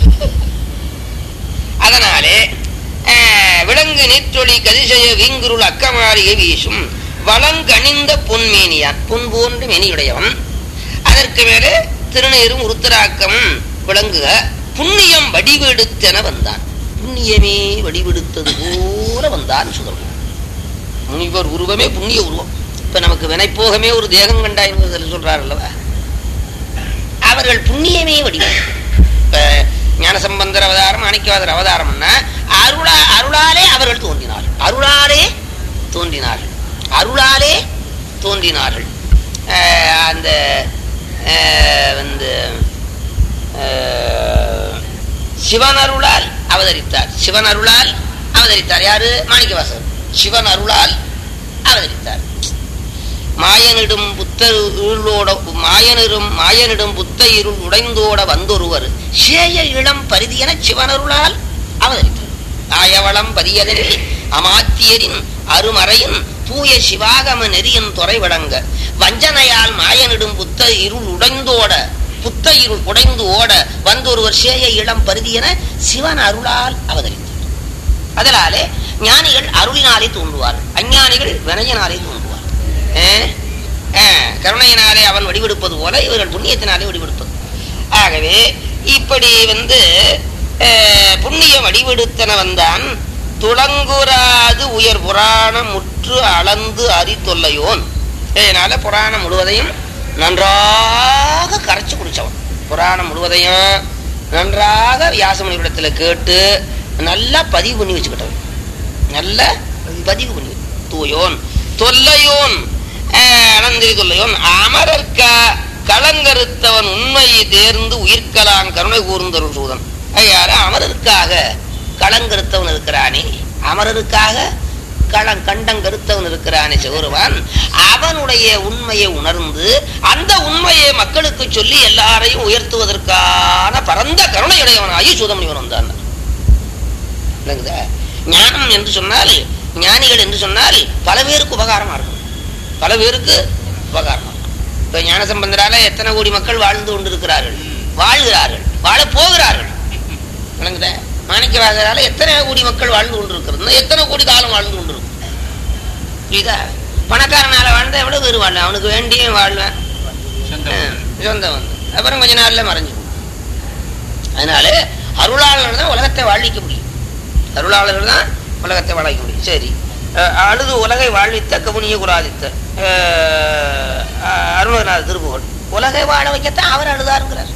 அதனாலே அஹ், விலங்கு நீற்றொளி கதிசய வீங்குருள் அக்கமாளிகை வீசும் வளங்கணிந்த பொன்மேனியான் பொன் போன்ற மெனியுடையவன் அதற்கு மேலே திருநீரும் உருத்தராக்கமும் விளங்குக புண்ணியம் வடிவெடுத்தென வந்தான் புண்ணியமே வடிவெடுத்தது போல வந்தான் சுதம் முனிவர் உருவமே புண்ணிய உருவம் இப்ப நமக்கு வினைப்போகமே ஒரு தேகம் கண்டா என்பதில் சொல்றார் அல்லவா அவர்கள் புண்ணியமே வடிவம் இப்ப ஞானசம்பந்தர் அவதாரம் மாணிக்கவாதர் அவதாரம்னா அருளா அருளாலே அவர்கள் தோன்றினார்கள் அருளாலே தோன்றினார்கள் அருளாலே தோன்றினார்கள் அஹ் அந்த அஹ் வந்து அஹ் சிவன் அருளால் அவதரித்தார் சிவன் அருளால் அவதரித்தார் யாரு மாணிக்கவாசகர் சிவன் அருளால் அவதரித்தார் மாயனிடும் புத்த இருளோட மாயனிடும் மாயனிடும் புத்த இருள் உடைந்தோட வந்தொருவர் சேய இளம் பரிதியன சிவனருளால் அவதரித்தார் ஆயவளம் பதியதனில் அமாத்தியரின் அருமறையின் தூய சிவாகம நெறியின் துறை வழங்க வஞ்சனையால் மாயனிடும் புத்த இருள் உடைந்தோட புத்த இருள் உடைந்து ஓட வந்தொருவர் சேய இளம் பரிதியன சிவன் அருளால் அவதரித்தார் அதனாலே ஞானிகள் அருளினாலே தோன்றுவார்கள் அஞ்ஞானிகள் வினையினாலே தோன்றுவார்கள் அஹ், அஹ், கருணையினாலே அவன் வடிவெடுப்பது போல இவர்கள் புண்ணியத்தினாலே வடிவெடுப்பது ஆகவே இப்படி வந்து அஹ், புண்ணிய வடிவெடுத்தன வந்தான் துளங்குறாது உயர் புராணம் முற்று அளந்து அறித்தொல்லையோன் இதனால புராணம் முழுவதையும் நன்றாக கரைச்சு குடிச்சவன் புராணம் முழுவதையும் நன்றாக வியாசமணியிடத்துல கேட்டு நல்லா பதிவு பண்ணி வச்சுக்கிட்டவன் நல்ல பதிவு பண்ணி தூயோன் தொல்லையோன் அஹ், அனந்திரி தொல்லையோன் அமரர்க்க களங்கருத்தவன் உண்மையை தேர்ந்து உயிர்க்கலாம் கருணை கூர்ந்தருள் சூதன் ஐயார அமரருக்காக களங்கருத்தவன் இருக்கிறானே அமரருக்காக களம் கண்டங்கருத்தவன் இருக்கிறானே சிவருவான் அவனுடைய உண்மையை உணர்ந்து அந்த உண்மையை மக்களுக்கு சொல்லி எல்லாரையும் உயர்த்துவதற்கான பரந்த கருணையுடையவனாகி சூதமணிவன் வந்தான் விளங்குதா ஞானம் என்று சொன்னால் ஞானிகள் என்று சொன்னால் பல பேருக்கு உபகாரமா இருக்கும் பல பேருக்கு உபகாரமா இருக்கும் இப்ப ஞானசம்பந்தரால எத்தனை கோடி மக்கள் வாழ்ந்து கொண்டிருக்கிறார்கள் வாழ்கிறார்கள் வாழ போகிறார்கள் விளங்குதா மாணிக்கவாசரால எத்தனை கோடி மக்கள் வாழ்ந்து கொண்டிருக்கிறது இன்னும் எத்தனை கோடி காலம் வாழ்ந்து கொண்டிருக்கும் புரியுதா பணக்காரனால வாழ்ந்தா எவ்வளவு பேர் வாழ அவனுக்கு வேண்டிய வாழ்வேன் சொந்தம் சொந்தம் வந்து அப்புறம் கொஞ்ச நாள்ல மறைஞ்சு போகும். அதனால அருளாளர் தான் உலகத்தை வாழ்விக்க முடியும் அருளாளர்கள் தான் உலகத்தை வாழ்விக்க முடியும் சரி அஹ் அழுது உலகை வாழ்வித்த கவுனிய குராதித்த அஹ் அஹ் அருணகிரிநாத திருப்புகழ் உலகை வாழ வைக்கத்தான் அவர் அழுதாருங்கிறார்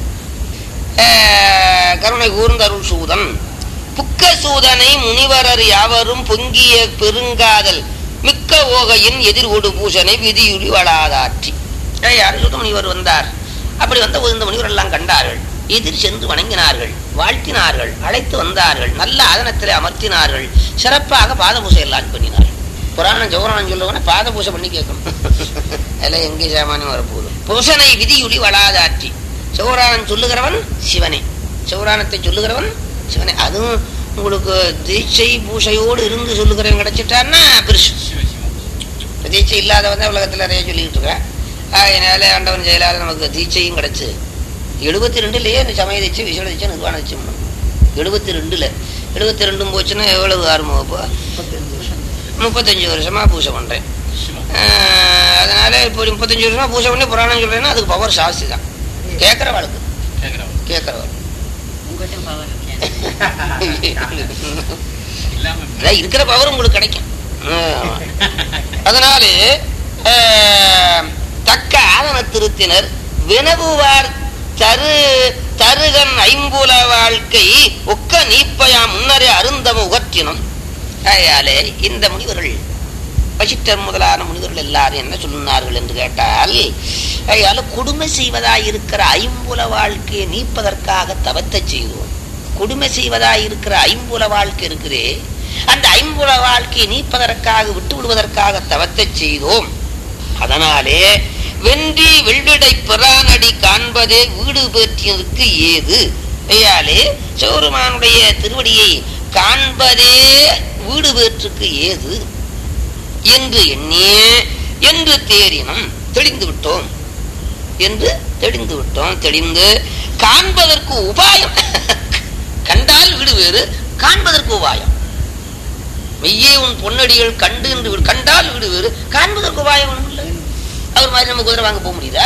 அஹ் கருணை கூர்ந்த அருள் சூதன் புக்க சூதனை முனிவரர் யாவரும் பொங்கிய பெருங்காதல் மிக்க ஓகையின் எதிர்கொடு பூசனை விதியுடி வளாதாற்றி யார் சுத முனிவர் வந்தார் அப்படி வந்த இந்த முனிவர் எல்லாம் கண்டார்கள் எதிர் சென்று வணங்கினார்கள் வாழ்த்தினார்கள் அழைத்து வந்தார்கள் நல்ல ஆதனத்திலே அமர்த்தினார்கள் சிறப்பாக பாத பூசை எல்லாம் பண்ணினார்கள் புராணம் ஜௌராணம் சொல்லுவோன்னா பாத பூசை பண்ணி கேட்கணும் அதெல்லாம் எங்கே சாமானியம் வரப்போகுது பூசனை விதியுடி வளாதாற்றி சௌராணம் சொல்லுகிறவன் சிவனே சௌராணத்தை சொல்லுகிறவன் சிவனே அதுவும் உங்களுக்கு தீட்சை பூசையோடு இருந்து சொல்லுகிறவன் கிடைச்சிட்டான்னா பெருசு சிவ சிவ தீட்சை இல்லாதவன் தான் உலகத்தில் நிறைய சொல்லிக்கிட்டு இருக்கேன் அதனால ஆண்டவன் ஜெயலாத நமக்கு தீட்சையும் கிடைச்சு எழுபத்தி ரெண்டுலயே இந்த சமய தீட்சை விசேட தீட்சை நிர்வாண தீட்சை எழுபத்தி ரெண்டுல எழுபத்தி ரெண்டும் போச்சுன்னா எவ்வளவு ஆரம்பம் அப்போ முப்பத்தஞ்சு வருஷமா பூஜை பண்றேன் சிவ ஆஹ் அதனால இப்போ முப்பத்தஞ்சு வருஷமா பூஜை பண்ணி புராணம் சொல்றேன்னா அதுக்கு பவர் ஜாஸ்தி தான் கேட்கறவாளுக்கு கேக்குறவன் கேட்கறவாள் உங்கள்கிட்ட பவர் இருக்கேன் இல்லாம அதான் இருக்கிற பவர் உங்களுக்கு கிடைக்கும் ஆமா. அதனால ஆஹ், தக்க ஆதன திருத்தினர் வினவுவார் தரு தருகன் ஐம்புல வாழ்க்கை ஒக்க நீப்பயாம் முன்னரே அருந்தம உகற்றினம் ஆகையாலே இந்த முனிவர்கள் வசிட்டர் முதலான முனிவர்கள் எல்லாரும் என்ன சொன்னார்கள் என்று கேட்டால் ஆகையால கொடுமை செய்வதாய் இருக்கிற ஐம்புல வாழ்க்கையை நீப்பதற்காக தவத்தை செய்தோம் கொடுமை செய்வதாய் இருக்கிற ஐம்புல வாழ்க்கை இருக்குதே அந்த ஐம்புல வாழ்க்கையை நீப்பதற்காக விட்டு விடுவதற்காக தவத்தை செய்தோம் அதனாலே வென்றி வெள்ளிடை பிரானடி காண்பதே வீடு பெற்றியதற்கு ஏது ஐயாலே சிவருமானுடைய திருவடியை காண்பதே வீடு பெற்றுக்கு ஏது என்று எண்ணிய என்று தேறினம் தெளிந்து விட்டோம் என்று தெளிந்து விட்டோம் தெளிந்து காண்பதற்கு உபாயம் கண்டால் வீடு வேறு காண்பதற்கு உபாயம் மெய்யே உன் பொன்னடிகள் கண்டு என்று வீடு கண்டால் வீடு வேறு காண்பதற்கு உபாயம் ஒண்ணும் இல்லை அவர் மாதிரி நம்ம குதிரை வாங்க போக முடியுதா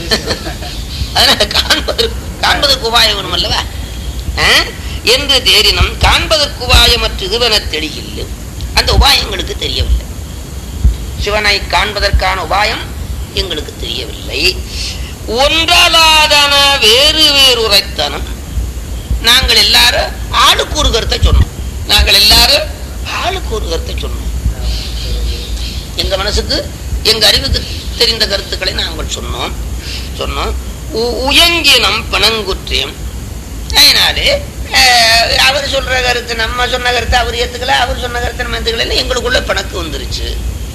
அதனால காண்பதற்கு காண்பதற்கு உபாயம் வேணும் அல்லவா ஆ? என்று தேறினம் காண்பதற்கு உபாயமற்ற இதுவென தெளிகில்லை அந்த உபாயம் எங்களுக்கு தெரியவில்லை சிவனை காண்பதற்கான உபாயம் எங்களுக்கு தெரியவில்லை ஒன்றலாதன வேறு வேறு உரைத்தனம் நாங்கள் எல்லாரும் ஆளுக்கு ஒரு கருத்தை சொன்னோம் நாங்கள் எல்லாரும் ஆளுக்கு ஒரு கருத்தை சொன்னோம் எங்க மனசுக்கு எங்க அறிவுக்கு தெரிந்த கருத்துக்களை நாங்கள் சொன்னோம் சொன்னோம் உ- உயங்கினம் பிணங்குற்றேன் அதனாலே அஹ், அவர் சொல்ற கருத்து நம்ம சொன்ன கருத்தை அவர் ஏத்துக்கல அவர் சொன்ன கருத்தை நம்ம ஏத்துக்கல எங்களுக்குள்ள பிணக்கு வந்துருச்சு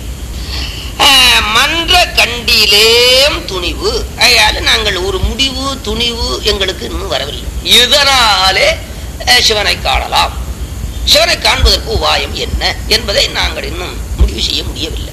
அஹ், மன்ற கண்டிலேம் துணிவு அதனால நாங்கள் ஒரு முடிவு துணிவு எங்களுக்கு இன்னும் வரவில்லை இதனாலே அஹ், சிவனை காணலாம் சிவனை காண்பதற்கு உபாயம் என்ன என்பதை நாங்கள் இன்னும் முடிவு செய்ய முடியவில்லை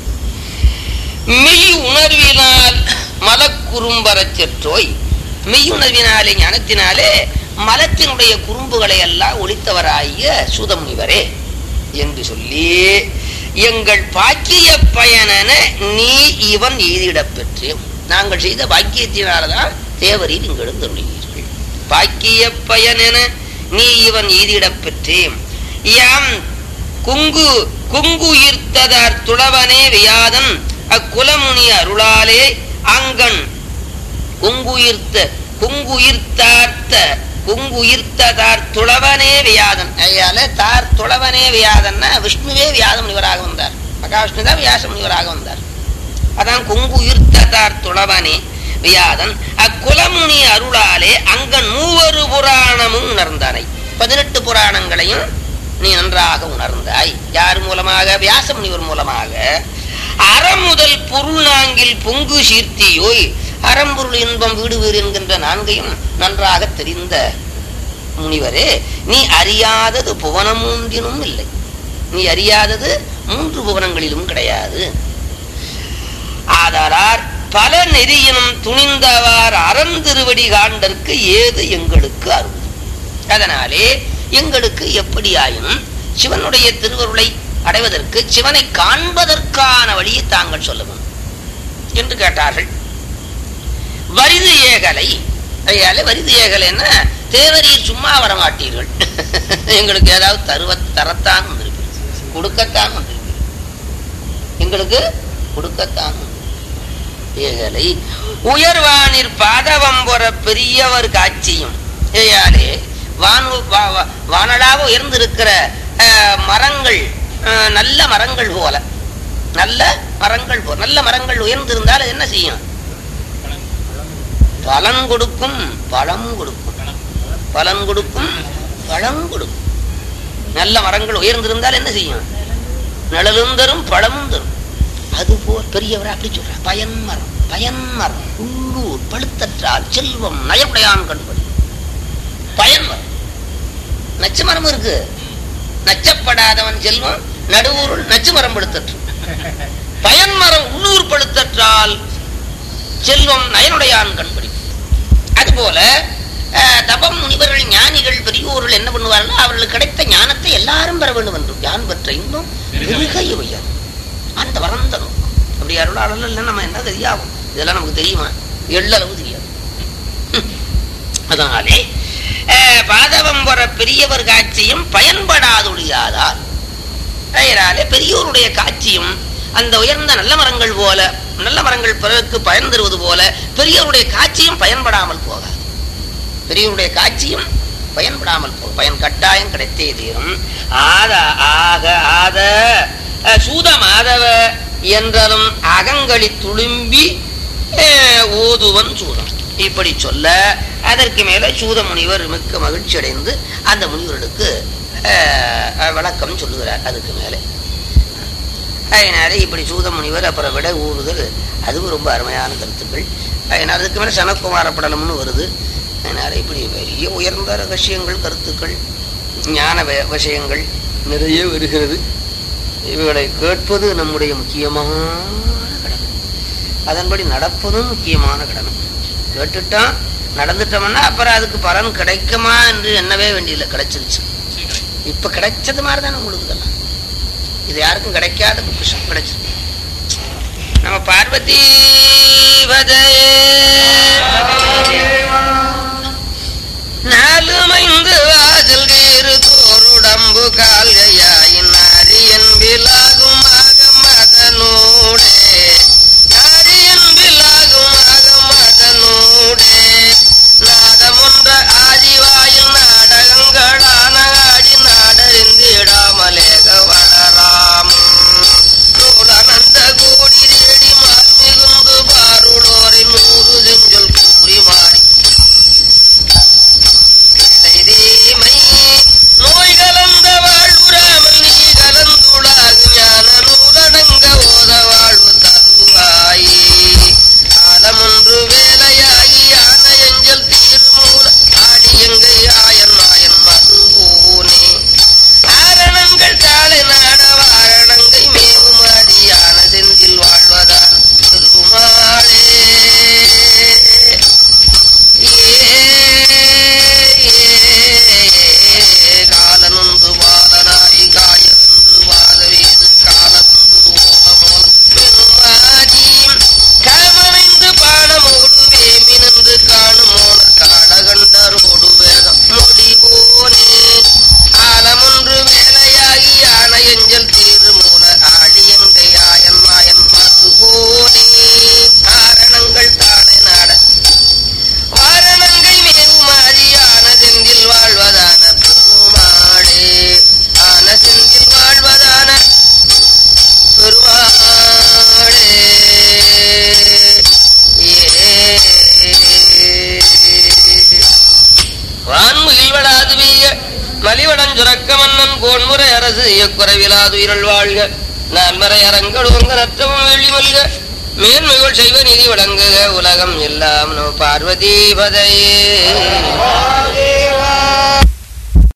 மெய் உணர்வினால் மலக்குறும்பரச் செற்றோய் மெய் உணர்வினாலே ஞானத்தினாலே மலத்தினுடைய குறும்புகளை எல்லாம் ஒழித்தவராகிய சுதமுனிவரே என்று சொல்லி எங்கள் பாக்கிய பயனென நீ இவன் எய்திடப் பெற்றேன் நாங்கள் செய்த பாக்கியத்தினால்தான் தேவரீர் இங்கு எழுந்தருளீர்கள் பாக்கிய பயனென நீ இவன் எய்திடப் பெற்றேன் யாம் குங்கு குங்குயிர்த்ததார் துளவனே வியாதன் அக்குலமுனி அருளாலே அங்கன் குங்குயிர்த்த குங்குயிர்த்தார்த்த குங்குயிர்த்ததார் துளவனே வியாதன் ஐயால தார் துளவனே வியாதன்னா விஷ்ணுவே வியாத முனிவராக வந்தார் மகாவிஷ்ணு தான் வியாச முனிவராக வந்தார் அதான் குங்குயிர்த்ததார் துளவனே வியாதன் அக்குலமுனி அருளாலே அங்கன் மூவரு புராணமும் உணர்ந்தானை பதினெட்டு புராணங்களையும் நீ நன்றாக உணர்ந்தாய் யார் மூலமாக வியாச முனிவர் மூலமாக அறம் முதல் பொருளாங்கில் பொங்கு சீர்த்தியோய் அறம்பொருள் இன்பம் வீடு வீடு என்கின்ற நான்கையும் நன்றாக தெரிந்த முனிவரே நீ அறியாதது புவனம் மூன்றினும் இல்லை நீ அறியாதது மூன்று புவனங்களிலும் கிடையாது ஆதாரார் பல நெறியினும் துணிந்தவார் அறந்திருவடி காண்டற்கு ஏது எங்களுக்கு அருள் அதனாலே எங்களுக்கு எப்படியாயினும் சிவனுடைய திருவருளை அடைவதற்கு சிவனை காண்பதற்கான வழியை தாங்கள் சொல்லுங்கள் என்று கேட்டார்கள் வரிது ஏகலை ஐயால வரிது ஏகலைன்னா தேவரீர் சும்மா வர மாட்டீர்கள் எங்களுக்கு ஏதாவது தருவ தரத்தான் வந்திருப்பீர்கள் கொடுக்கத்தான் வந்திருப்பீர்கள் எங்களுக்கு கொடுக்கத்தான் வந்திருப்பீர்கள். ஏகலை உயர்வானிற் பாதவம்புற பெரியவர் காட்சியும் ஏயாலே வானு வா- வா- வானளாக உயர்ந்திருக்கிற அஹ், மரங்கள் அஹ், நல்ல மரங்கள் போல நல்ல மரங்கள் போல நல்ல மரங்கள் உயர்ந்திருந்தால் அது என்ன செய்யும் பலன் கொடுக்கும் பழம் கொடுக்கும் பலன் கொடுக்கும் பழம் கொடுக்கும் நல்ல மரங்கள் உயர்ந்திருந்தால் என்ன செய்யும் நிழலும் தரும் பழமும் தரும் அதுபோல் பெரியவர் அப்படி சொல்றார் பயன் மரம் பயன் மரம் உள்ளூர் பழுத்தற்றால் செல்வம் நயமுடையான் கண்படி பயன் மரம் நச்சு மரம் இருக்கு நச்சப்படாதவன் செல்வம் நடுவூருள் நச்சு மரம் படுத்தற்று பயன் மரம் உள்ளூர் படுத்தற்றால் செல்வம் நயனுடையான் கண்படி அதுபோல அஹ், தபம் முனிவர்கள் ஞானிகள் பெரியோர்கள் என்ன பண்ணுவார்கள் அவர்களுக்கு கிடைத்த ஞானத்தை எல்லாரும் பெற வேண்டும் என்றும் யான் பெற்ற இன்னும் மிருக இவையார் அந்த வளர்ந்த நோக்கம் அப்படி அருளாளர்கள் இல்லை நம்ம என்ன தெரியாகும் இதெல்லாம் நமக்கு தெரியுமா எள்ளளவு தெரியாது ஹம். அதனாலே அஹ், பாதவம் வர பெரியவர் காட்சியும் பயன்படாதொழியாதால் அதனாலே பெரியோருடைய காட்சியும் அந்த உயர்ந்த நல்ல மரங்கள் போல நல்ல மரங்கள் பிறருக்கு பயன் தருவது போல பெரியோருடைய காட்சியும் பயன்படாமல் போகாது பெரியோருடைய காட்சியும் பயன்படாமல் போகும் பயன் கட்டாயம் கிடைத்தே தீரும் ஆத ஆக ஆத அஹ், சூத மாதவ என்றலும் அகங்களி துளும்பி அஹ், ஓதுவன் சூதம் இப்படி சொல்ல அதற்கு மேல சூத முனிவர் மிக்க மகிழ்ச்சி அடைந்து அந்த முனிவர்களுக்கு அஹ், அஹ், விளக்கம் சொல்லுகிறார் அதுக்கு மேலே அதனால இப்படி சூத முனிவர் அப்புறம் விட ஊறுதல் அதுவும் ரொம்ப அருமையான கருத்துக்கள் அதனால அதுக்கு மேலே சனக்குமார படலம்னு வருது அதனால இப்படி பெரிய உயர்ந்த ரகசியங்கள் கருத்துக்கள் ஞான வி- விஷயங்கள் நிறைய வருகிறது இவைகளை கேட்பது நம்முடைய முக்கியமான கடமை அதன்படி நடப்பதும் முக்கியமான கடமை கேட்டுட்டோம் நடந்துட்டோம்னா அப்புறம் அதுக்கு பலன் கிடைக்குமா என்று எண்ணவே வேண்டியதில்லை கிடைச்சிருச்சு சீக்கிரம் இப்ப கிடைச்சது மாதிரி தானே உங்களுக்கு இதெல்லாம் இது யாருக்கும் கிடைக்காத பொக்கிஷம் கிடைச்சது நம்ம பார்வதி நாலு மைந்து வாசல் கேறு தோருடம்பு கால்கையாயின் நாரியன் விலாகும் ஆக மதனூடே நாரியன் விலாகும் ஆக மதனூடே நாதமுன்ற ஆதிவாயில் நாடகங்களான ஆடி நாடறிந்திடாமலேக வளராம் நூலனந்த கோடி தேடி மார்மிகுந்து பாருளோரின் நூறு செஞ்சொல் கூறி மாறி தீமை நோய் கலந்த வாழ்வுராமல் நீ கலந்துளாகு ஞான நூலடங்க ஓத வாழ்வு தருவாயே காலமொன்று வேலையாகி யான எஞ்சல் தீர்மூல ஆடி எங்கை ஆயன் மாயன் மதுவோனே ஆரணங்கள் காலை நாட வாரணங்கை மேவுமாடி யான செந்தில் வாழ்வதான் திருமாளே காலனொன்று பாலனாய் காயவென்று வாதவேது காலனொன்று ஓலமோல பெருமாதி காமனைந்து பாடமோடு வேமினந்து காணுமோன காடகண்டரோடு வேதம் முடிவோனே ஆலமொன்று வேலையாகி ஆன எஞ்சல் தீர்மூல ஆழியங்கை ஆயன் மாயன் மதுகோனே காரணங்கள் தானே நாட வாரணங்கை மேவுமாறி ஆன செந்தில் வாழ்வதான பெருமாளே ஆன செந்தில் வாழ்வதான பெருமாளே வான்முகில் வளாது வீய மலிவடன் சுரக்க மன்னன் கோன்முறை அரசு குறைவிலாது உயிரல் வாழ்க நான்மறை அரங்கள் உங்க நற்றமும் வெள்ளி மல்க மேன்மைகள் செய்வ நிதி வழங்குக உலகம் எல்லாம் நோ பார்வதி பதையே